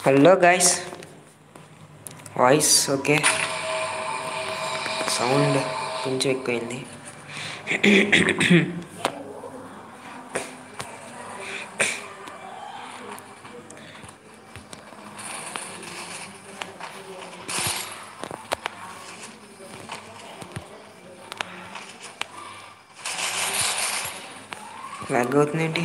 Hello guys voice okay sound కొంచెం ఎక్కువైంది lag అవుతుంది ఏంటి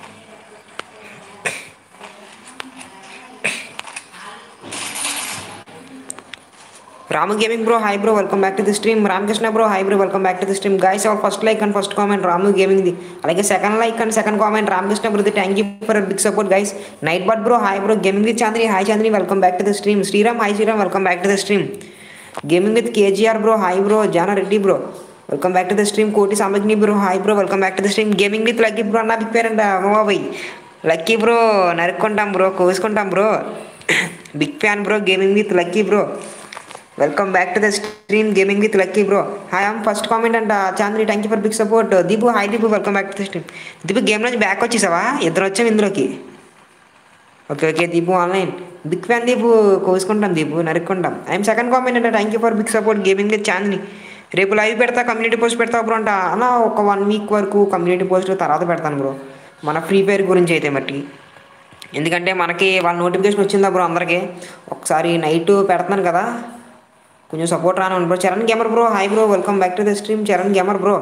Ramu gaming bro hi bro welcome back to the stream Ramakrishna bro hi bro welcome back to the stream guys our first like and first comment Ramu gaming the అలాగే second like and second comment Ramakrishna bro thank you for big support guys night but bro hi bro gaming with Chandri hi Chandri welcome back to the stream Sriram hi Sriram welcome back to the stream gaming with KGR bro hi bro Jana Reddy bro welcome back to the stream Koti Samagni bro hi bro welcome back to the stream gaming with Lucky bro అన్న big parent అమ్మబాబాయ్ Lucky bro నరుక్కుంటాం bro కోసుకుంటాం bro big fan bro gaming with Lucky bro welcome back to the stream gaming with Lucky bro hi am first comment అంట Chandri thank you for big support Deepu hi Deepu welcome back to the stream Deepu game నుంచి back వచ్చేసావా ఇద్దరు వచ్చాం ఇందులోకి okay okay Deepu online big fan Deepu కోసుకుంటాం దీపు నరుక్కుంటాం I'm second comment అంటే thank you for big support gaming with Chandini రేపు లైవ్ పెడతా కమ్యూనిటీ పోస్ట్ పెడతా బ్రో అంట అన్న ఒక వన్ వీక్ వరకు కమ్యూనిటీ పోస్ట్ తర్వాత పెడతాను బ్రో మన ఫ్రీ ఫైర్ గురించి అయితే మట్టి ఎందుకంటే మనకి వాళ్ళ నోటిఫికేషన్ వచ్చిందా బ్రో అందరికీ ఒకసారి నైట్ పెడుతున్నాను కదా కొంచెం సపోర్ట్ రాని bro Charan gamer bro hi bro welcome back to the stream Charan gamer bro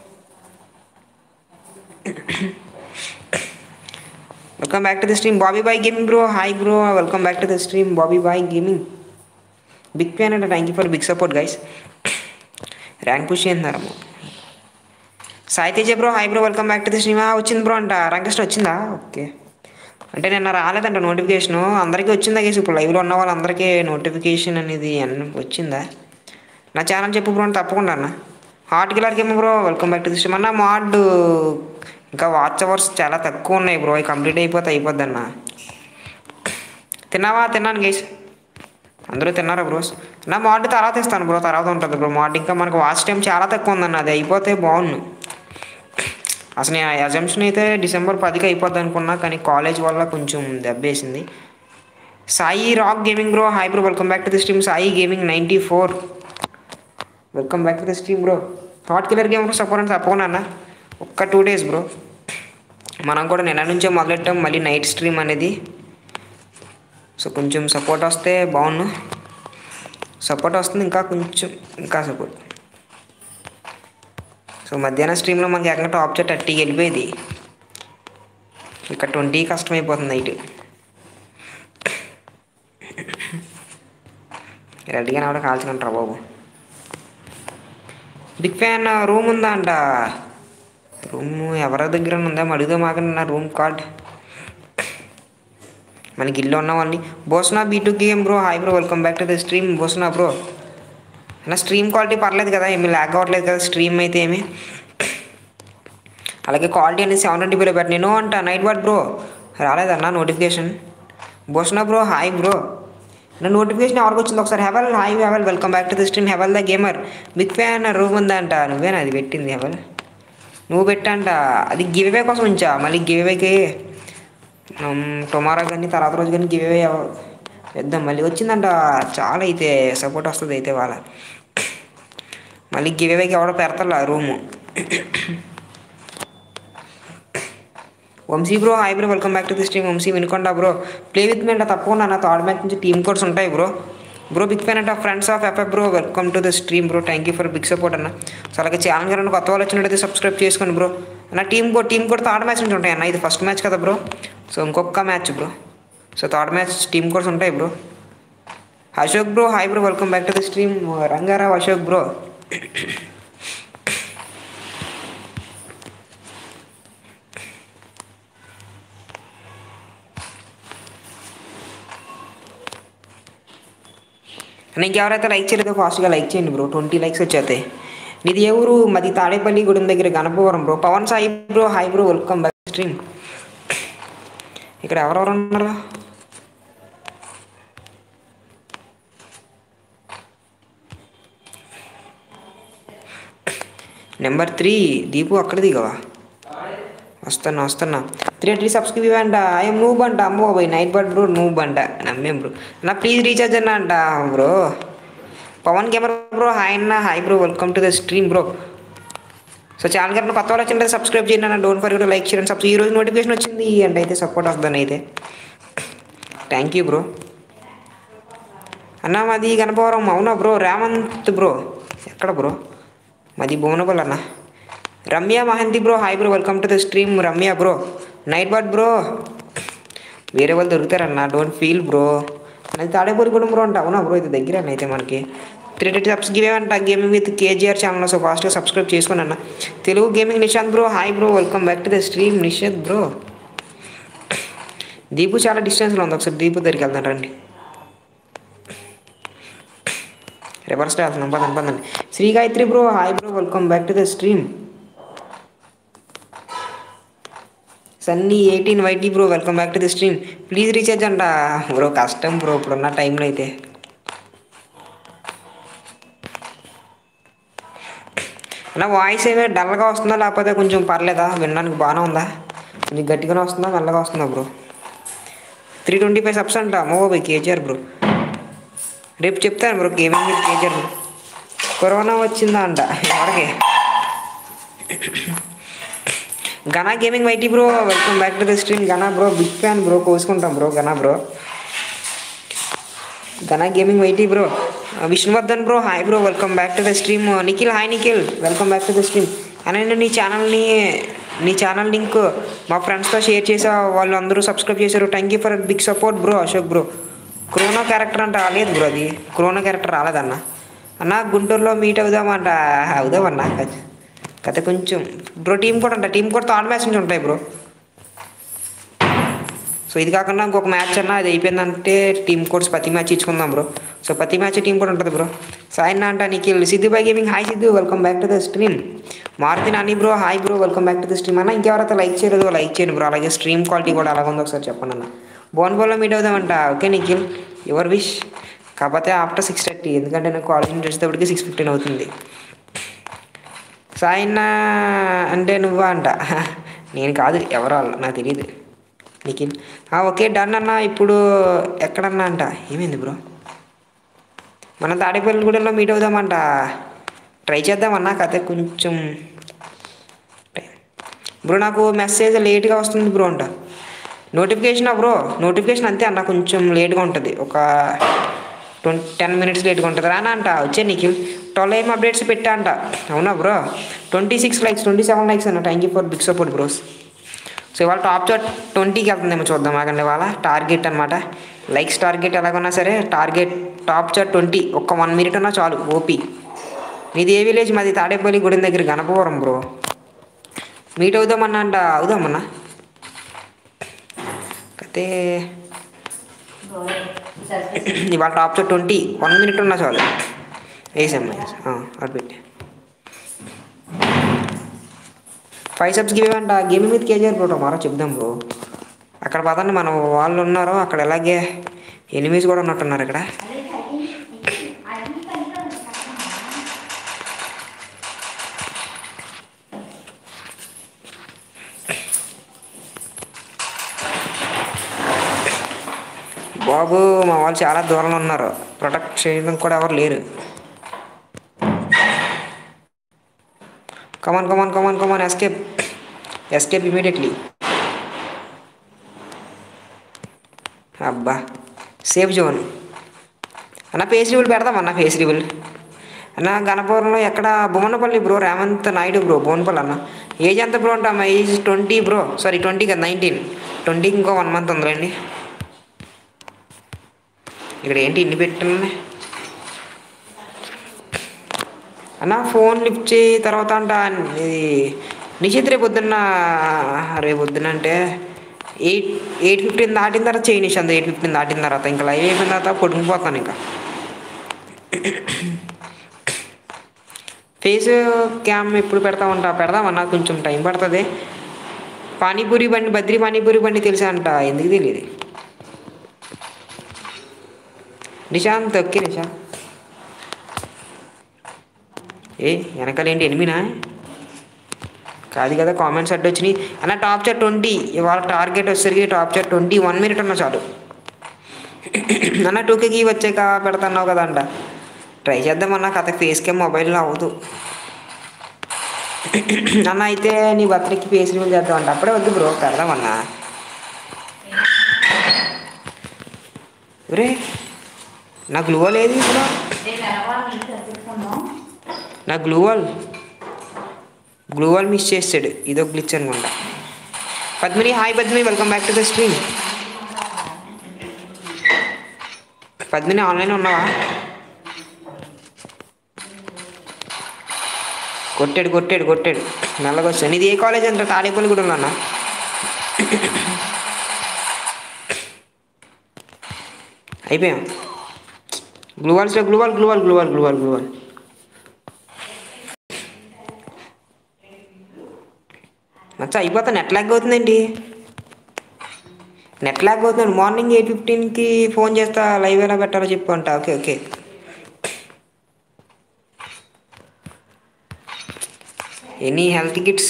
welcome back to the stream Bobby boy gaming bro hi bro welcome back to the stream Bobby boy gaming big fan అంటే thank you for big support guys rank push చేస్తున్నారమ్మ Sai Teja bro hi bro welcome back to the stream వచ్చింది bro అంట rank వచ్చిందా okay అంటే నిన్న రాలేదంట notification అందరికీ వచ్చిందా కేసు ఇప్పుడు లైవ్లో ఉన్న వాళ్ళందరికీ నోటిఫికేషన్ అనేది అన్న వచ్చిందా నా ఛానల్ చెప్పు బ్రో అని తప్పకుండా అన్న hot killer game bro welcome back to the stream అన్న మాడ్ ఇంకా వాచ్ అవర్స్ చాలా తక్కువ ఉన్నాయి బ్రో అవి కంప్లీట్ అయిపోతే అయిపోద్ది అన్న తిన్నావా తిన్నాను గైస్ అందరూ తిన్నారా బ్రోస్ నా మాడ్ తర్వాత ఇస్తాను బ్రో తర్వాత ఉంటుంది బ్రో మాడ్ ఇంకా మనకు వాచ్ టైం చాలా తక్కువ ఉందన్న అది అయిపోతే బాగుండు అసలు నేను అజంప్షన్ అయితే డిసెంబర్ పదికి అయిపోద్ది అనుకున్నా కానీ కాలేజ్ వల్ల కొంచెం దెబ్బేసింది Sai rock gaming bro hi bro welcome back to the stream Sai gaming ninety four welcome back to the stream bro hot killer game bro support అంటే తప్పకుండా అన్న ఒక్క టూ డేస్ బ్రో మనం కూడా నిన్న నుంచే మొదలెట్టాం మళ్ళీ నైట్ స్ట్రీమ్ అనేది సో కొంచెం సపోర్ట్ వస్తే బాగుండు సపోర్ట్ వస్తుంది ఇంకా కొంచెం ఇంకా సపోర్ట్ సో మధ్యాహ్నం స్ట్రీమ్లో మనకి ఎక్కడ టాప్ చే థర్టీకి వెళ్ళిపోయేది ఇక్కడ ట్వంటీ కష్టమైపోతుంది నైట్ రెడీగా ఆవిడ కాల్చుకుంటారా బాబు బిగ్ ఫ్యాన్ రూమ్ ఉందా అంట రూమ్ ఎవరి దగ్గర ఉందా అడుగుదా మాకు నా రూమ్ కార్డ్ మనకి ఇల్లు ఉన్న వాళ్ళని Bosna B two game bro hi bro welcome back to the stream Bosna bro నా స్ట్రీమ్ క్వాలిటీ పర్లేదు కదా ఏమి ల్యాగ్ అవ్వట్లేదు కదా స్ట్రీమ్ అయితే ఏమి అలాగే క్వాలిటీ అనేది సెవెన్ ట్వంటీపీలో పెట్టి నేను అంట నైట్ వాట్ బ్రో రాలేదన్న notification Bosna bro hi bro నా నోటిఫికేషన్ ఎవరికి వచ్చింది ఒకసారి Hevel hi Hevel welcome back to the stream Hevel the gamer big fan room ఉందా అంట నువ్వేనా అది పెట్టింది హెవెల్ నువ్వు పెట్టంట అది గివ్ అవే కోసం ఉంచా మళ్ళీ గివ్ అవేకి టుమారో కానీ తర్వాత రోజు కానీ గివ్ అవే వేద్దాం మళ్ళీ వచ్చిందంట చాలా అయితే సపోర్ట్ వస్తుంది అయితే వాళ్ళ మళ్ళీ గివ్ అవేకి ఎవడో పెడతారు room Vamsi bro hi bro welcome back to the stream Vamsi Vinukonda bro play with me అంటే తప్పకుండా నా థర్డ్ మ్యాచ్ నుంచి టీమ్ కోడ్స్ ఉంటాయి బ్రో బ్రో బిగ్ ఫ్యాన్ అంటే friends of FF bro welcome to the stream bro thank you for big support అన్న so అలాగే channel గారు కొత్త వాళ్ళు వచ్చినట్టయితే సబ్స్క్రైబ్ చేసుకోండి బ్రో నా team code team code third match నుంచి ఉంటాయి అన్న ఇది ఫస్ట్ మ్యాచ్ కదా బ్రో సో ఇంకొక match bro so third match team codes ఉంటాయి bro Ashok bro hi bro welcome back to the stream Rangarao Ashok bro నీకు ఎవరైతే లైక్ చేయలేదో ఫాస్ట్గా లైక్ చేయండి బ్రో ట్వంటీ లైక్స్ వచ్చేస్తాయి నీది ఏ ఊరు మాది తాడేపల్లి గుడి దగ్గర Ganapavaram bro Pavan Sai bro hi bro welcome back stream ఇక్కడ ఎవరెవరు ఉన్నారు నెంబర్ త్రీ దీపు అక్కడ దిగవా వస్తున్నా వస్తున్నా త్రీ త్రీ సబ్స్క్రైబ్ అంట ఐఎమ్ నూబ్ అంట అమ్మో పోయి నైట్ బర్డ్ బ్రో నూబ్ అంట నమ్మేం బ్రో నా ప్లీజ్ రీఛార్జ్ అన్న అంట bro Pavan camera bro hi అన్న hi bro welcome to the stream bro so channel గారిని కొత్త వాళ్ళు వచ్చింటే సబ్స్క్రైబ్ చేయండి అన్న డోంట్ ఫర్ లైక్ చేయండి సబ్స్క్రైబ్ ఈ రోజు నోటిఫికేషన్ వచ్చింది అంటే అయితే సపోర్ట్ వస్తుందని అయితే థ్యాంక్ యూ బ్రో అన్న మాది గణపవరం అవునా బ్రో రేమంత్ బ్రో ఎక్కడ బ్రో మాది భువనపల్ అన్న Ramya Mahanti bro hi bro welcome to the stream Ramya bro night bird bro వేరే వాళ్ళు దొరుకుతారన్న డోంట్ ఫీల్ బ్రో అది తాడేపూరిగూడెం బ్రో అంట అవునా బ్రో ఇది దగ్గర అన్న అయితే మనకి త్రీ థర్టీ సబ్స్ గివ్ అంట gaming with KGR channel so ఫాస్ట్గా సబ్స్క్రైబ్ చేసుకోండి అన్న Telugu gaming Nishant bro hi bro welcome back to the stream Nishad bro Deepu చాలా డిస్టెన్స్లో ఉంది ఒకసారి దీపు దగ్గరికి వెళ్దాం రండి రివర్స్ వెళ్తున్నాం పదండి పదండి Shri Gayatri bro hi bro welcome back to the stream Sunny eighteen YT bro welcome back to the stream please recharge అంట బ్రో కష్టం బ్రో ఇప్పుడున్న టైంలో అయితే నా వాయిస్ ఏమే డల్గా వస్తుందా లేకపోతే కొంచెం పర్లేదా వినడానికి బాగానే ఉందా కొంచెం గట్టిగానే వస్తుందా మెల్లగా వస్తుందా bro three twenty five subs అంట మో బై కేజీఆర్ బ్రో రేపు చెప్తాను bro gaming with KGR bro corona వచ్చిందా అంట ఎవరికి Gana gaming YT bro welcome back to the stream Gana bro big fan bro కోసుకుంటాం bro Gana bro Gana gaming YT bro Vishnuvardhan bro hi bro welcome back to the stream Nikhil hi Nikhil welcome back to the stream అని నీ ఛానల్ని నీ channel link మా ఫ్రెండ్స్తో share చేసా వాళ్ళు అందరూ సబ్స్క్రైబ్ చేశారు thank you for big support bro Ashok bro Chrono character అంటే రాలేదు బ్రో అది క్రోనా క్యారెక్టర్ రాలేదన్న అన్న గుంటూరులో మీట్ అవుదామంట అవుదామన్నా కథ కొంచెం బ్రో టీం కూడా అంట టీం కూడా థర్డ్ మ్యాచ్ నుంచి ఉంటాయి బ్రో సో ఇది కాకుండా ఇంకొక మ్యాచ్ అన్న అది అయిపోయిందంటే టీం కోడ్స్ ప్రతి మ్యాచ్ ఇచ్చుకుందాం బ్రో సో ప్రతి మ్యాచ్ టీం కూడా ఉంటుంది బ్రో సాయన్న అంట Nikhil Siddhu by gaming hi Siddhu welcome back to the stream Maruti Nani bro hi bro welcome back to the stream అన్న ఇంకెవరైతే లైక్ చేయలేదు లైక్ చేయండి బ్రో అలాగే స్ట్రీమ్ క్వాలిటీ కూడా అలాగ ఉందో ఒకసారి చెప్పండి అన్న బోన్ బోల్లో మీట్ అవుదామంట ఓకే నిఖిల్ యువర్ విష్ కాకపోతే ఆఫ్టర్ సిక్స్ థర్టీ ఎందుకంటే నాకు కాలేజ్ నుంచి వచ్చేటప్పటికి సిక్స్ ఫిఫ్టీన్ అవుతుంది సాయన్న అంటే నువ్వా అంట నేను కాదు ఎవరో వాళ్ళు నాకు తెలియదు నిఖిల్ ఓకే డన్ అన్న ఇప్పుడు ఎక్కడన్నా అంట ఏమైంది బ్రో మనం తాడేపల్లిగూడెంలో మీట్ అవుదామంట ట్రై చేద్దామన్నా కథ కొంచెం బ్రో నాకు మెసేజ్ లేట్గా వస్తుంది బ్రో అంట నోటిఫికేషన్ బ్రో నోటిఫికేషన్ అంతే అన్న కొంచెం లేట్గా ఉంటుంది ఒక ట్వంటీ టెన్ మినిట్స్ లేట్గా ఉంటుంది రానా అంట వచ్చే నిఖిల్ ట్వెల్వ్ ఏం అప్డేట్స్ పెట్టా అంట అవునా bro twenty six likes twenty seven likes అన్న thank you for big support bros so ఇవాళ టాప్ చాట్ ట్వంటీకి వెళ్తుందేమో చూద్దాం ఆగండి ఇవాళ టార్గెట్ అనమాట లైక్స్ టార్గెట్ ఎలాగన్నా సరే టార్గెట్ టాప్ చాట్ ట్వంటీ ఒక్క వన్ మినిట్ అన్నా చాలు ఓపీ మీది ఏ విలేజ్ మాది తాడేపల్లి గుడి దగ్గర గణపవరం బ్రో మీట్ అవుదామన్నా అంట అవుదామన్నా అయితే ఇవాళ top chat twenty one minute ఉన్నా చాలు వేసామ్మా అటు పెట్టి ఫైవ్ సబ్స్ గివ్ అంట గేమ్ మీద కేజీఆర్ బ్రో మారో చెప్దాం బ్రో అక్కడ పదండి మనం వాళ్ళు ఉన్నారు అక్కడ ఎలాగే ఎనిమిస్ కూడా ఉన్నట్టున్నారు ఇక్కడ బాబు మా వాళ్ళు చాలా దూరంలో ఉన్నారు ప్రొటెక్ట్ చేయడం కూడా ఎవరు లేరు come on come on come on come on escape escape immediately అబ్బా సేఫ్ జోన్ అన్న ఫేస్ రిబుల్ పెడదాం అన్న ఫేస్ రిబుల్ అన్న గణపురంలో ఎక్కడ భువనపల్లి బ్రో రేవంత్ నాయుడు బ్రో భువనపల్లి అన్న ఏజ్ ఎంత బ్రో అంటే అమ్మ age twenty bro sorry twenty కదా నైన్టీన్ ట్వంటీకి ఇంకో వన్ మంత్ ఉందిలేండి ఇక్కడ ఏంటి ఇన్ని పెట్టిన అన్న ఫోన్ లిఫ్ట్ చేయి తర్వాత అంట ఇది నిషిత్ రేపు పొద్దున్న రేపు పొద్దున్న అంటే ఎయిట్ ఎయిట్ ఫిఫ్టీన్ దాటిన తర్వాత చేయి నిషాంత్ ఎయిట్ ఫిఫ్టీన్ దాటిన తర్వాత ఇంకా లైవ్ అయిపోయిన తర్వాత పడుకుపోతాను ఇంకా ఫేస్ క్యామ్ ఎప్పుడు పెడతామంట పెడదామన్నా కొంచెం టైం పడుతుంది పానీపూరి బండి బద్రి పానీపూరి బండి తెలుసా అంట ఎందుకు తెలియదు నిశాంత్ ఓకే నిశాంత్ ఏ వెనకాలేంటి ఎనిమినా కాదు కదా కామెంట్స్ అడ్డు వచ్చినాయి అన్న టాప్ చార్ ట్వంటీ ఇవాళ టార్గెట్ వచ్చేసరికి top chat twenty one minute ఉన్నా చాలు అన్న టూకి వచ్చాక పెడతాన్నావు కదా అంట ట్రై చేద్దామన్నా కథ ఫేస్ క్యామ్ మొబైల్లో అవ్వదు అన్న అయితే నీ బర్త్డేకి ఫేస్ రివీల్ చేద్దామంట అప్పుడే వద్దు బ్రో పెడదామన్నా రే నా గ్లూవల్ ఏది బ్రో నా గ్లూవల్ గ్లూవల్ మిస్ చేసాడు ఇదో గ్లిచ్ అనుకుంటా Padmini hi Padmini welcome back to the stream Padmini online ఉన్నావా కొట్టాడు కొట్టాడు కొట్టాడు మెల్లగా వచ్చాను ఇది ఏ కాలేజ్ అంట తాడేపల్లి కూడా ఉన్నా అయిపోయాం gloo walls gloo wall gloo wall gloo wall gloo wall gloo wall మచ్చా అయిపోతా నెట్ ల్యాగ్ అవుతుందండి నెట్ ల్యాగ్ అవుతుంది మార్నింగ్ ఎయిట్ ఫిఫ్టీన్కి ఫోన్ చేస్తా లైవ్ ఎలా పెట్టాలో చెప్పు అంట okay okay any health kits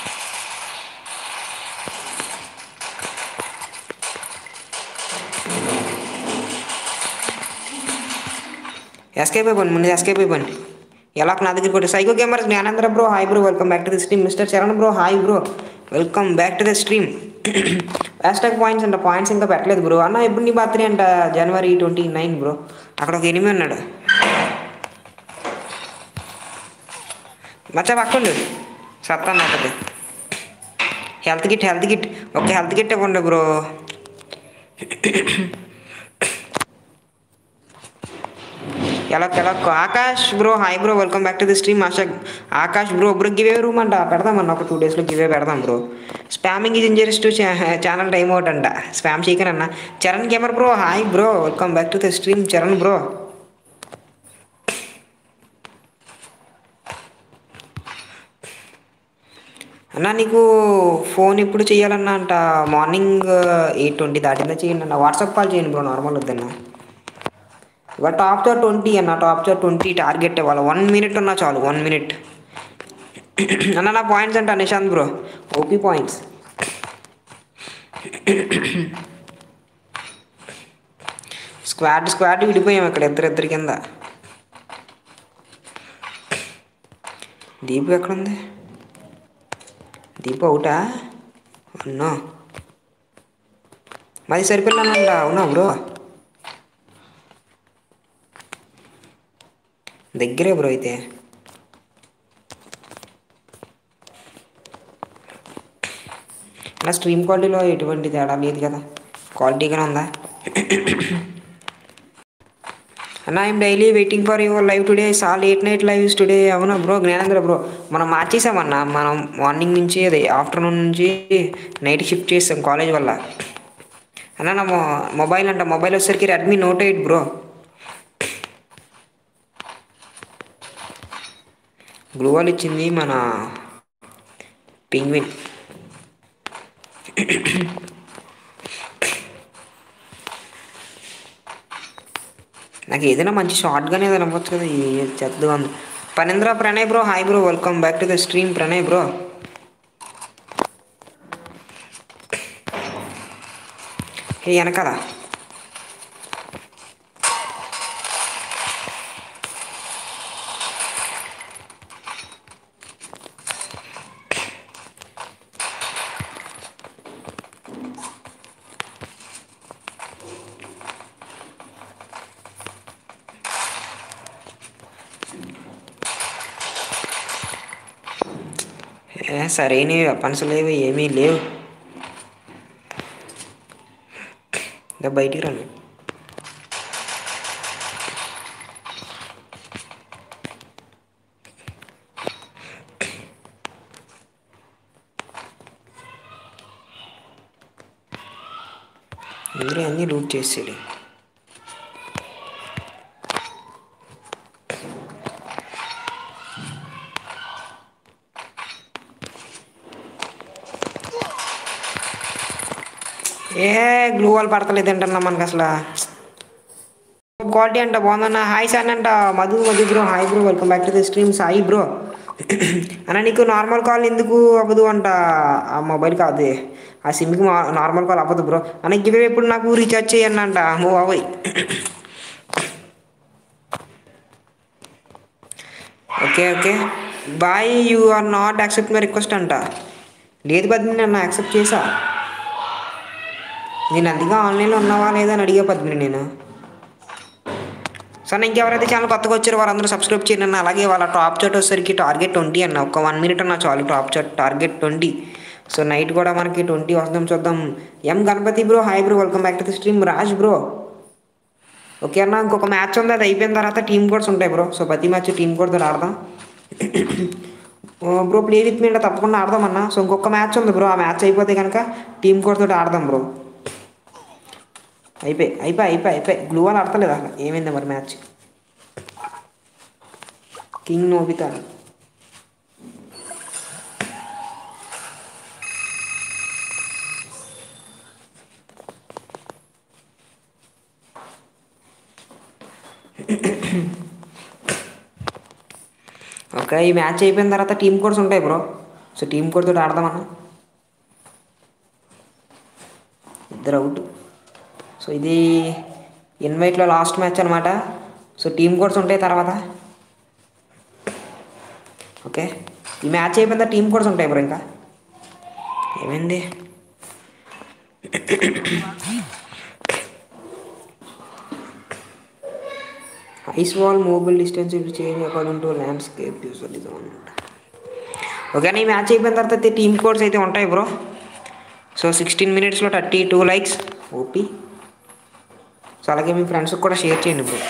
escape అయిపోండి ముందు ఎస్కేప్ అయిపోండి ఎలా నా దగ్గర కొట్టి psycho gamers Gnanendra bro hi bro welcome back to the stream mister Charan bro hi bro welcome back to the stream hashtag points అంట పాయింట్స్ ఇంకా పెట్టలేదు బ్రో అన్న ఎప్పుడు నీ బర్త్డే అంట జనవరి ట్వంటీ నైన్ బ్రో అక్కడ ఒక ఎనిమిది ఉన్నాడు మచ్చా పక్కండు సత్తాను ఒకటి హెల్త్ కిట్ హెల్త్ కిట్ ఒక హెల్త్ కిట్ ఇవ్వండి బ్రో ఎలా ఎలా Akash bro hi bro welcome back to the stream Asha Akash bro bro giveaway room అంట పెడదామన్న ఒక టూ డేస్లో గివే పెడదాం bro spamming is injurious to channel time out అంట స్పామ్ చేయకనన్న Charan gamer bro hi bro welcome back to the stream Charan bro అన్న నీకు phone ఎప్పుడు చేయాలన్నా అంట మార్నింగ్ ఎయిట్ ట్వంటీ దాటిందా చేయండి అన్న వాట్సాప్ కాల్ చేయండి బ్రో నార్మల్ వద్దన్న ఇవాళ టాప్ చార్ ట్వంటీ అన్న టాప్ చార్ ట్వంటీ టార్గెట్ ఇవ్వాలి వన్ మినిట్ ఉన్నా చాలు వన్ మినిట్ అన్న నా పాయింట్స్ అంట Nishanth bro OP points squad squad విడిపోయాం ఇక్కడ ఇద్దరిద్దరి కింద దీపు ఎక్కడుంది దీపు అవుటా అన్నా మాది సరిపిల్లానంట అవునా బ్రో దగ్గరే బ్రో అయితే నా స్ట్రీమ్ క్వాలిటీలో ఎటువంటి తేడా లేదు కదా క్వాలిటీగానే ఉందా అన్న I'm daily waiting for your live today saw late night lives today అవునా బ్రో జ్ఞానేంద్ర బ్రో మనం మార్చేసామన్నా మనం మార్నింగ్ నుంచి అదే ఆఫ్టర్నూన్ నుంచి నైట్ షిఫ్ట్ చేసాం కాలేజ్ వల్ల అన్న నా మొ- మొబైల్ అంట మొబైల్ వచ్చేసరికి Redmi note eight bro gloo wall ఇచ్చింది మన పింగ్విన్ నాకు ఏదైనా మంచి షార్ట్గానే ఏదైనా అవ్వచ్చు కదా ఇది చెత్తగా ఉంది Panendra Pranay bro hi bro welcome back to the stream Pranay bro ఏ వెనకాల ఏ సరైన వెపన్స్ లేవు ఏమీ లేవు ఇంకా బయటికి రాను ఇంద్రే అన్నీ లూట్ చేసేది ఏ గ్లూ వాల్ పడతలేదు ఏంటన్నా మనకు అసలు క్వాలిటీ అంట బాగుందన్న హాయ్ సార్ అంట Madhu Madhu bro hi bro welcome back to the stream Sai bro అన్న నీకు నార్మల్ కాల్ ఎందుకు అవ్వదు అంట ఆ మొబైల్ కాదు ఆ సిమ్కి నార్మల్ కాల్ అవ్వదు బ్రో అన్న గివే ఎప్పుడు నాకు రీఛార్జ్ చేయండి అంట మూవ్ అవ్వయి okay okay boy you are not accept my request అంట లేదు పద్మిని నన్ను యాక్సెప్ట్ చేసా నేను అందుకే ఆన్లైన్లో ఉన్నావా లేదా అని అడిగా పద్మిని నేను సరే ఇంకెవరైతే ఛానల్ కొత్తగా వచ్చారో వారందరూ సబ్స్క్రైబ్ చేయండి అన్న అలాగే వాళ్ళ టాప్ చాట్ వచ్చేసరికి టార్గెట్ ట్వంటీ అన్న ఒక వన్ మినిట్ అన్న చాలు top chat target twenty so night కూడా మనకి ట్వంటీ వస్తాం చూద్దాం M Ganapati bro hi bro welcome back to the stream Raj bro okay అన్న ఇంకొక మ్యాచ్ ఉంది అది అయిపోయిన తర్వాత టీమ్ కోడ్స్ ఉంటాయి బ్రో సో ప్రతి మ్యాచ్ టీమ్ కోడ్తో ఆడదాం బ్రో ప్లే విత్ మీ అంటే తప్పకుండా ఆడదాం అన్న సో ఇంకొక మ్యాచ్ ఉంది బ్రో ఆ మ్యాచ్ అయిపోతే కనుక టీమ్ కోడ్తో ఆడదాం బ్రో అయిపోయి అయిపోయి అయిపోయి అయిపోయి గ్లూ అని ఆడతలేదు అసలు ఏమైంది మరి మ్యాచ్ కింగ్ నోబితా ఓకే ఈ మ్యాచ్ అయిపోయిన తర్వాత టీమ్ కోడ్స్ ఉంటాయి బ్రో సో టీమ్ కోడ్ తోటి ఆడదామన్నా ఇద్దరు అవుట్ సో ఇది ఇన్వైట్లో లాస్ట్ మ్యాచ్ అనమాట సో టీమ్ కోడ్స్ ఉంటాయి తర్వాత ఓకే ఈ మ్యాచ్ అయిపోయిన తర్వాత టీమ్ కోడ్స్ ఉంటాయి బ్రో ఇంకా ఏమైంది ఐస్ వాల్ మొబైల్ డిస్టెన్స్ ఇప్పుడు చేంజ్ అకార్డింగ్ టు ల్యాండ్స్కేప్ యూజువలిజం అనమాట ఓకే ఈ మ్యాచ్ అయిపోయిన తర్వాత అయితే టీమ్ కోడ్స్ అయితే ఉంటాయి బ్రో సో సిక్స్టీన్ మినిట్స్లో thirty two likes OP so అలాగే మీ ఫ్రెండ్స్కి కూడా షేర్ చేయండి బ్రో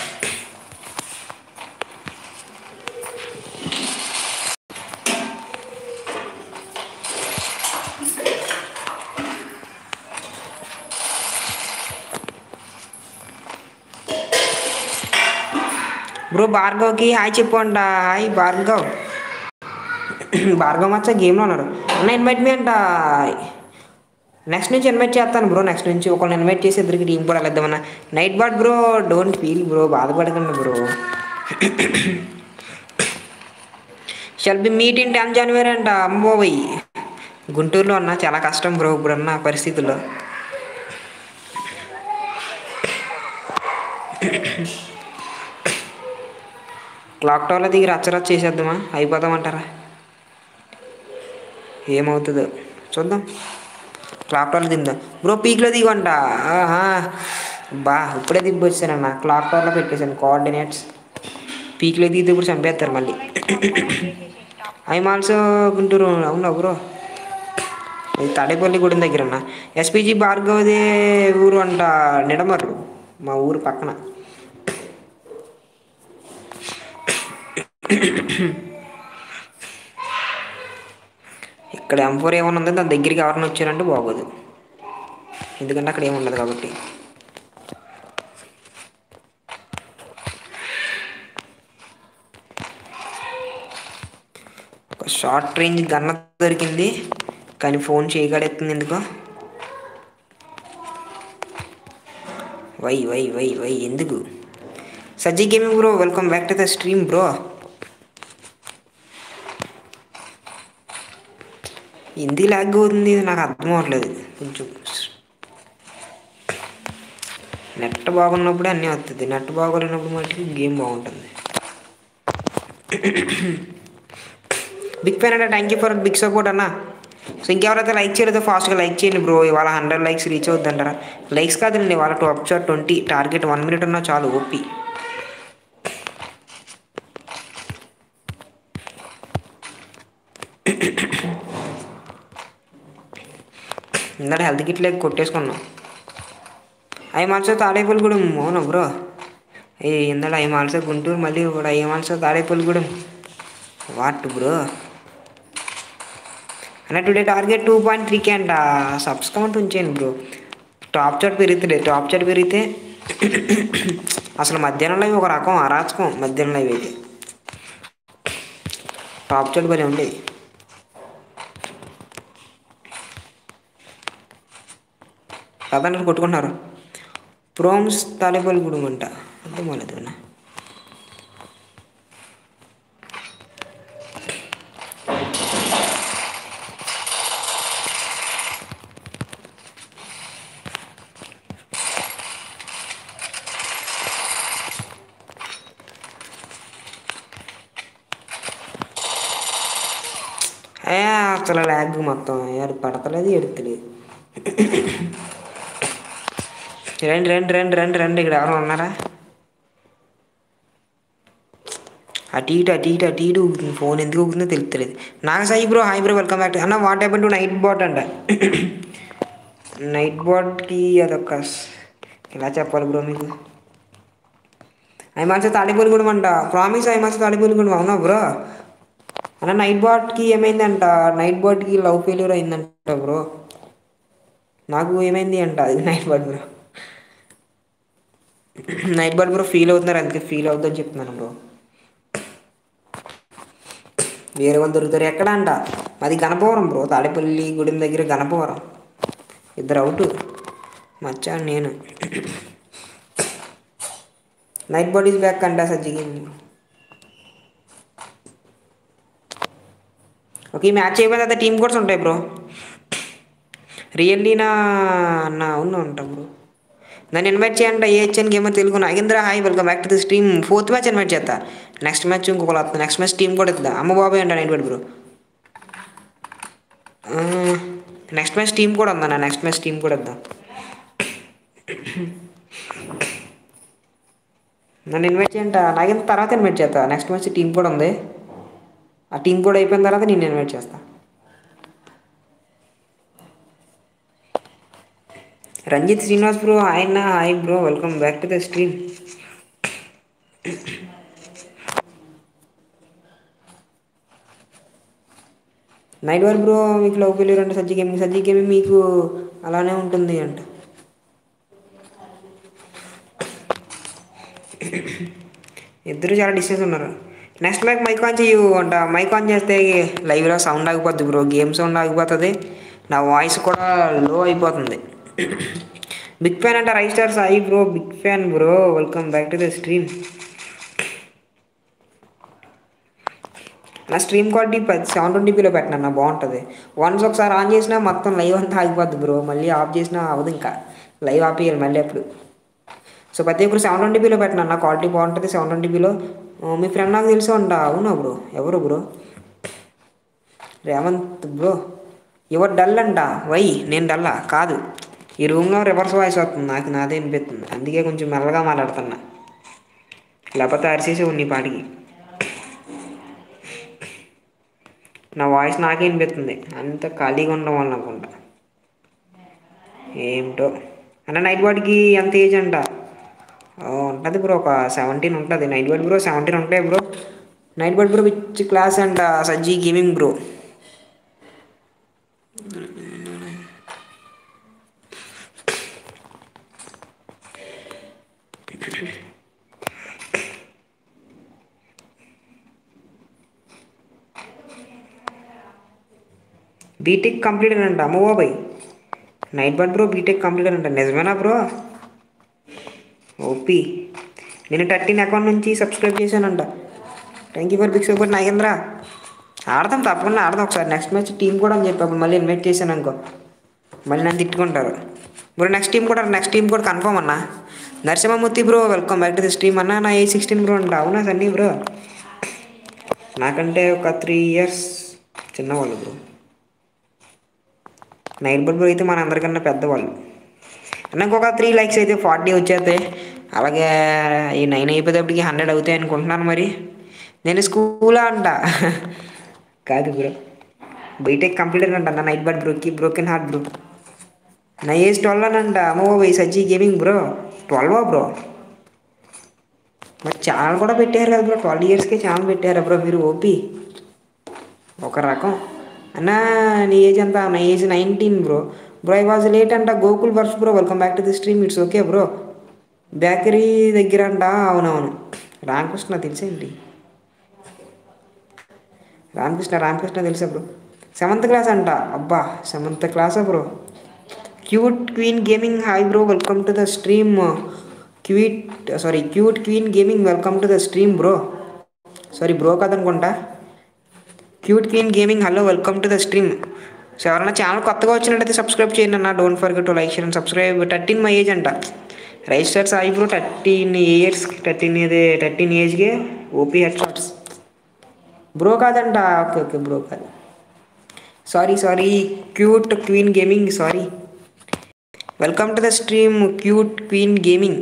బ్రో భార్గవ్కి హాయ్ చెప్పు అంట హాయ్ భార్గవ్ భార్గవ్ మచ్చ గేమ్లో ఉన్నారు అన్న ఇన్వైట్ మీ అంట నెక్స్ట్ నుంచి ఇన్వైట్ చేస్తాను బ్రో నెక్స్ట్ నుంచి ఒకళ్ళని ఇన్వైట్ చేసి ఇద్దరికి టీం కూడా వెళ్దామన్న night bot bro don't feel bro బాధపడకండి bro shall be meet in ten January అంట అమ్మోబోయ్ గుంటూరులో అన్న చాలా కష్టం బ్రో ఇప్పుడున్న పరిస్థితుల్లో క్లాక్ టవర్లో దిగి రచ్చరచ్చ చేసేద్దామా అయిపోదామంటారా ఏమవుతుందో చూద్దాం క్లాక్ టవర్లో దిందాం బ్రో పీక్లో దిగంట ఆహా బా ఇప్పుడే దిబ్బి వచ్చానన్న క్లాక్ టవర్లో పెట్టేశాను కోఆర్డినేట్స్ పీక్లో దిగితే ఇప్పుడు చంపేస్తారు మళ్ళీ ఐఎమ్ ఆల్సో గుంటూరు అవునా బ్రో ఇది తాడేపల్లి గుడి దగ్గర అన్న ఎస్పీజీ భార్గవదే ఊరు అంట నిడమర్రు మా ఊరు పక్కన ఇక్కడ ఎంఫోర్ ఏమైనా ఉందో దాని దగ్గరికి ఎవరైనా వచ్చారంటే బాగోదు ఎందుకంటే అక్కడ ఏముండదు కాబట్టి ఒక షార్ట్ రేంజ్ గన్న దొరికింది కానీ ఫోన్ చేయగడెత్తుంది ఎందుకో వై వై వై వై ఎందుకు Sajji gaming bro welcome back to the stream bro Hindi lag అవుతుంది ఇది నాకు అర్థం అవ్వట్లేదు కొంచెం నెట్ బాగున్నప్పుడే అన్నీ వస్తుంది నెట్ బాగోలేనప్పుడు మటుకు గేమ్ బాగుంటుంది బిగ్ ఫ్యాన్ అంటే thank you for big support అన్న సో ఇంకెవరైతే లైక్ చేయలేదో ఫాస్ట్గా లైక్ చేయండి బ్రో ఇవాళ హండ్రెడ్ లైక్స్ రీచ్ అవుద్దంటారా లైక్స్ కాదండి వాళ్ళ top chat twenty target one minute ఉన్నా చాలు ఓపీ ఇందాక హెల్త్ కిట్ లేక కొట్టేసుకున్నాం అవి మనసు తాడేపల్లి కూడా మోన బ్రో ఏ ఇందాక అవి మనసు గుంటూరు మళ్ళీ కూడా అవి మనసు తాడేపల్లి కూడా వాట్ బ్రో అన్న today target two point three K అంట సబ్స్ కౌంట్ ఉంచేయండి బ్రో టాప్ చాట్ పెరుగుతుంది టాప్ చాట్ పెరిగితే అసలు మధ్యాహ్నం లైవ్ ఒక రకం అరాచకం మధ్యాహ్నం లైవ్ అయితే టాప్ చాట్ భలే ఉండేది కదండి కొట్టుకుంటున్నారు ప్రోమ్స్ తాలేపల్లి గుడి అంట అంటే మొదలదు అసలు ల్యాగ్ మొత్తం ఏడు పడతలేదు ఎడుతలేదు రండి రండి రండి రండి రండి ఇక్కడ ఎవరు ఉన్నారా అటు ఇటు అటు ఇటు అటు ఇటు ఊగుతుంది ఫోన్ ఎందుకు ఊగుతుందో తెలుస్తలేదు నాకు Sai bro hi bro welcome back అన్న what happen to night bot అంట నైట్ బాట్కి అదొక స్- ఎలా చెప్పాలి బ్రో మీకు ఐమాస తాడిపూలి కూడా అంట ప్రామిస్ ఐమాస తాడిపూలి కూడా అవునా బ్రో అన్న నైట్ బాట్కి ఏమైందంట నైట్ బాట్కి లవ్ ఫెయిల్యూర్ అయిందంట బ్రో నాకు ఏమైంది అంట అది night bot bro night bot bro feel అవుతున్నారు అందుకే ఫీల్ అవుతుందని చెప్తున్నాను బ్రో వేరే వాళ్ళు దొరుకుతారు ఎక్కడ అంట మాది గణపవరం బ్రో తాడేపల్లి గుడి దగ్గర గణపవరం ఇద్దరు అవుట్ మచ్చా నేను నైట్ బాడీస్ బ్యాక్ అంట సజ్జికి ఓకే ఈ మ్యాచ్ అయిపోయిన తర్వాత టీమ్ కోడ్స్ ఉంటాయి బ్రో రియల్లీ నా నా అవును ఉంటా బ్రో నన్ను ఇన్వైట్ చేయండి AHN gamer Telugu Nagendra hi welcome back to this team fourth match invite చేస్తా నెక్స్ట్ మ్యాచ్ ఇంకొకరు వస్తుంది నెక్స్ట్ మ్యాచ్ టీం కూడా ఇద్దా అమ్మ బాబాయ్ అంట night bro next match team కూడా ఉందన్న నెక్స్ట్ మ్యాచ్ టీం కూడా ఇద్దాం నన్ను ఇన్వైట్ చేయంట నాగేంద్ర తర్వాత ఇన్వైట్ చేస్తా నెక్స్ట్ మ్యాచ్ టీం కూడా ఉంది ఆ టీం కూడా అయిపోయిన తర్వాత నేను ఇన్వైట్ చేస్తా రంజిత్ శ్రీనివాస్ బ్రో ఆయన hi bro welcome back to the stream night వర్ బ్రో మీకు లవ్ ఫెయిల్యూర్ అంటే సజ్జి గేమింగ్ సజ్జి గేమింగ్ మీకు అలానే ఉంటుంది అంట ఇద్దరు చాలా డిస్టెన్స్ ఉన్నారు నెక్స్ట్ లైక్ మైక్ ఆన్ చేయు అంట మైక్ ఆన్ చేస్తే లైవ్లో సౌండ్ ఆగిపోద్ది బ్రో గేమ్ సౌండ్ ఆగిపోతుంది నా వాయిస్ కూడా లో అయిపోతుంది బిగ్ ఫ్యాన్ అంట right star Sai bro big fan bro welcome back to the stream నా స్ట్రీమ్ క్వాలిటీ పది సెవెన్ ట్వంటీపీలో పెట్టినా బాగుంటుంది వన్స్ ఒకసారి ఆన్ చేసినా మొత్తం లైవ్ అంతా ఆగిపోద్ది బ్రో మళ్ళీ ఆఫ్ చేసినా అవ్వదు ఇంకా లైవ్ ఆపేయాలి మళ్ళీ అప్పుడు సో ప్రతి ఒక్కరు సెవెన్ ట్వంటీపీలో పెట్టినా నా క్వాలిటీ బాగుంటుంది సెవెన్ ట్వంటీపీలో మీ ఫ్రెండ్ నాకు తెలిసి ఉంటా అవునా బ్రో ఎవరు బ్రో రేవంత్ బ్రో ఎవరు డల్ అంట వై నేను డల్లా కాదు ఈ రూమ్లో రివర్స్ వాయిస్ వస్తుంది నాకు నాదే అనిపిస్తుంది అందుకే కొంచెం మెల్లగా మాట్లాడుతున్నా లేకపోతే అరిసేసి ఉన్ని పాటికి నా వాయిస్ నాకే వినిపిస్తుంది అంత ఖాళీగా ఉండడం వల్ల అనుకుంటా ఏమిటో అన్న నైట్ వాడికి ఎంత ఏజ్ అంట ఉంటుంది బ్రో ఒక సెవెంటీన్ ఉంటుంది నైట్ బర్డ్ బ్రో సెవెంటీన్ ఉంటాయి bro night bird bro which class అంట Sajji gaming bro B Tech complete అంట అమ్మ బాబాయ్ night bird bro B Tech complete అంట నిజమేనా బ్రో ఓపీ నేను థర్టీన్ అకౌంట్ నుంచి సబ్స్క్రైబ్ చేశానంట thank you for big support Nagendra ఆడదాం తప్పకుండా ఆడదాం ఒకసారి నెక్స్ట్ మ్యాచ్ టీం కూడా అని చెప్పి అప్పుడు మళ్ళీ ఇన్వైట్ చేశాను అనుకో మళ్ళీ నన్ను తిట్టుకుంటారు బ్రో నెక్స్ట్ టీం కూడా నెక్స్ట్ టీం కూడా కన్ఫర్మ్ అన్నా Narasimhamurthy bro welcome back to this team అన్న నా ఏ సిక్స్టీన్ బ్రో అంట అవునా సన్నీ బ్రో నాకంటే ఒక త్రీ ఇయర్స్ చిన్నవాళ్ళు బ్రో నైట్ బర్డ్ బ్రో అయితే మన అందరికన్నా పెద్దవాళ్ళు అన్న ఇంకొక త్రీ లైక్స్ అయితే ఫార్టీ వచ్చేస్తాయి అలాగే ఈ నైన్ అయిపోయేటప్పటికి హండ్రెడ్ అవుతాయి అనుకుంటున్నాను మరి నేను స్కూలా అంట కాదు బ్రో బీటెక్ కంప్లీట్ అంట నా నైట్ బర్డ్ బ్రోకి బ్రోకెన్ హార్ట్ బ్రో నా ఏజ్ ట్వెల్వ్ అని అంట అమ్మో ఈ సజ్జీ గేమింగ్ బ్రో ట్వెల్వా బ్రో మరి ఛానల్ కూడా పెట్టారు కదా బ్రో ట్వెల్వ్ ఇయర్స్కే ఛానల్ పెట్టారా బ్రో మీరు ఓపీ ఒక రకం అన్నా నీ ఏజ్ ఎంత నా age nineteen bro bro I was late అంట గోకుల్ బర్ఫ్ bro welcome back to the stream it's okay bro bakery దగ్గర అంట అవునవును రామకృష్ణ తెలిసేంటి రామకృష్ణ రామకృష్ణ తెలుసా బ్రో సెవెంత్ క్లాస్ అంట అబ్బా సెవెంత్ క్లాసా bro cute queen gaming hi bro welcome to the stream cute sorry cute queen gaming welcome to the stream bro sorry bro కాదనుకుంటా cute queen gaming hello welcome to the stream so ఎవరైనా ఛానల్ కొత్తగా వచ్చినట్టయితే subscribe చేయండి అన్న don't forget to like share and subscribe thirteen my age అంట register Sai bro thirteen years thirteen ఇదే thirteen ఏజ్కే ఓపీ హెడ్ షాట్స్ బ్రో కాదంట ఓకే ఓకే బ్రో కాదు sorry sorry cute queen gaming sorry welcome to the stream cute queen gaming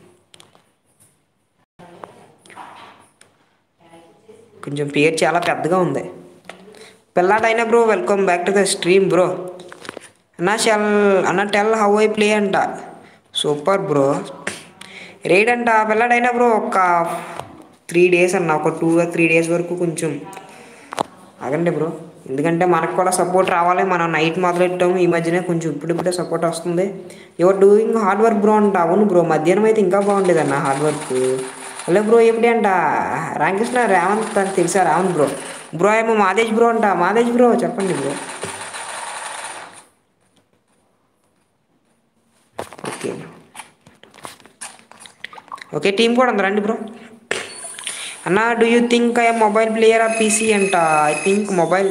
కొంచెం పేరు చాలా పెద్దగా ఉంది పిల్లాడైనా bro welcome back to the stream bro అన్న షెల్ అన్న టెల్ హౌ ఐ ప్లే అంట సూపర్ బ్రో రేడ్ అంట పిల్లాడైనా బ్రో ఒక త్రీ డేస్ అన్న ఒక టూ త్రీ డేస్ వరకు కొంచెం ఆగండి బ్రో ఎందుకంటే మనకు కూడా సపోర్ట్ రావాలి మనం నైట్ మొదలెట్టాము ఈ మధ్యనే కొంచెం ఇప్పుడిప్పుడే సపోర్ట్ వస్తుంది your doing hard work bro అంట అవును బ్రో మధ్యాహ్నం అయితే ఇంకా బాగుండేది అన్న హార్డ్ వర్క్ హలో బ్రో ఏమిటి అంట రామకృష్ణ రేవంత్ అని తెలుసా రేవంత్ బ్రో బ్రో ఏమో మాదేశ్ బ్రో అంట మాదేశ్ బ్రో చెప్పండి బ్రో ఓకే ఓకే టీం కూడా ఉంది రండి బ్రో అన్న do you think I mobile player ఆ పీసీ అంట I think mobile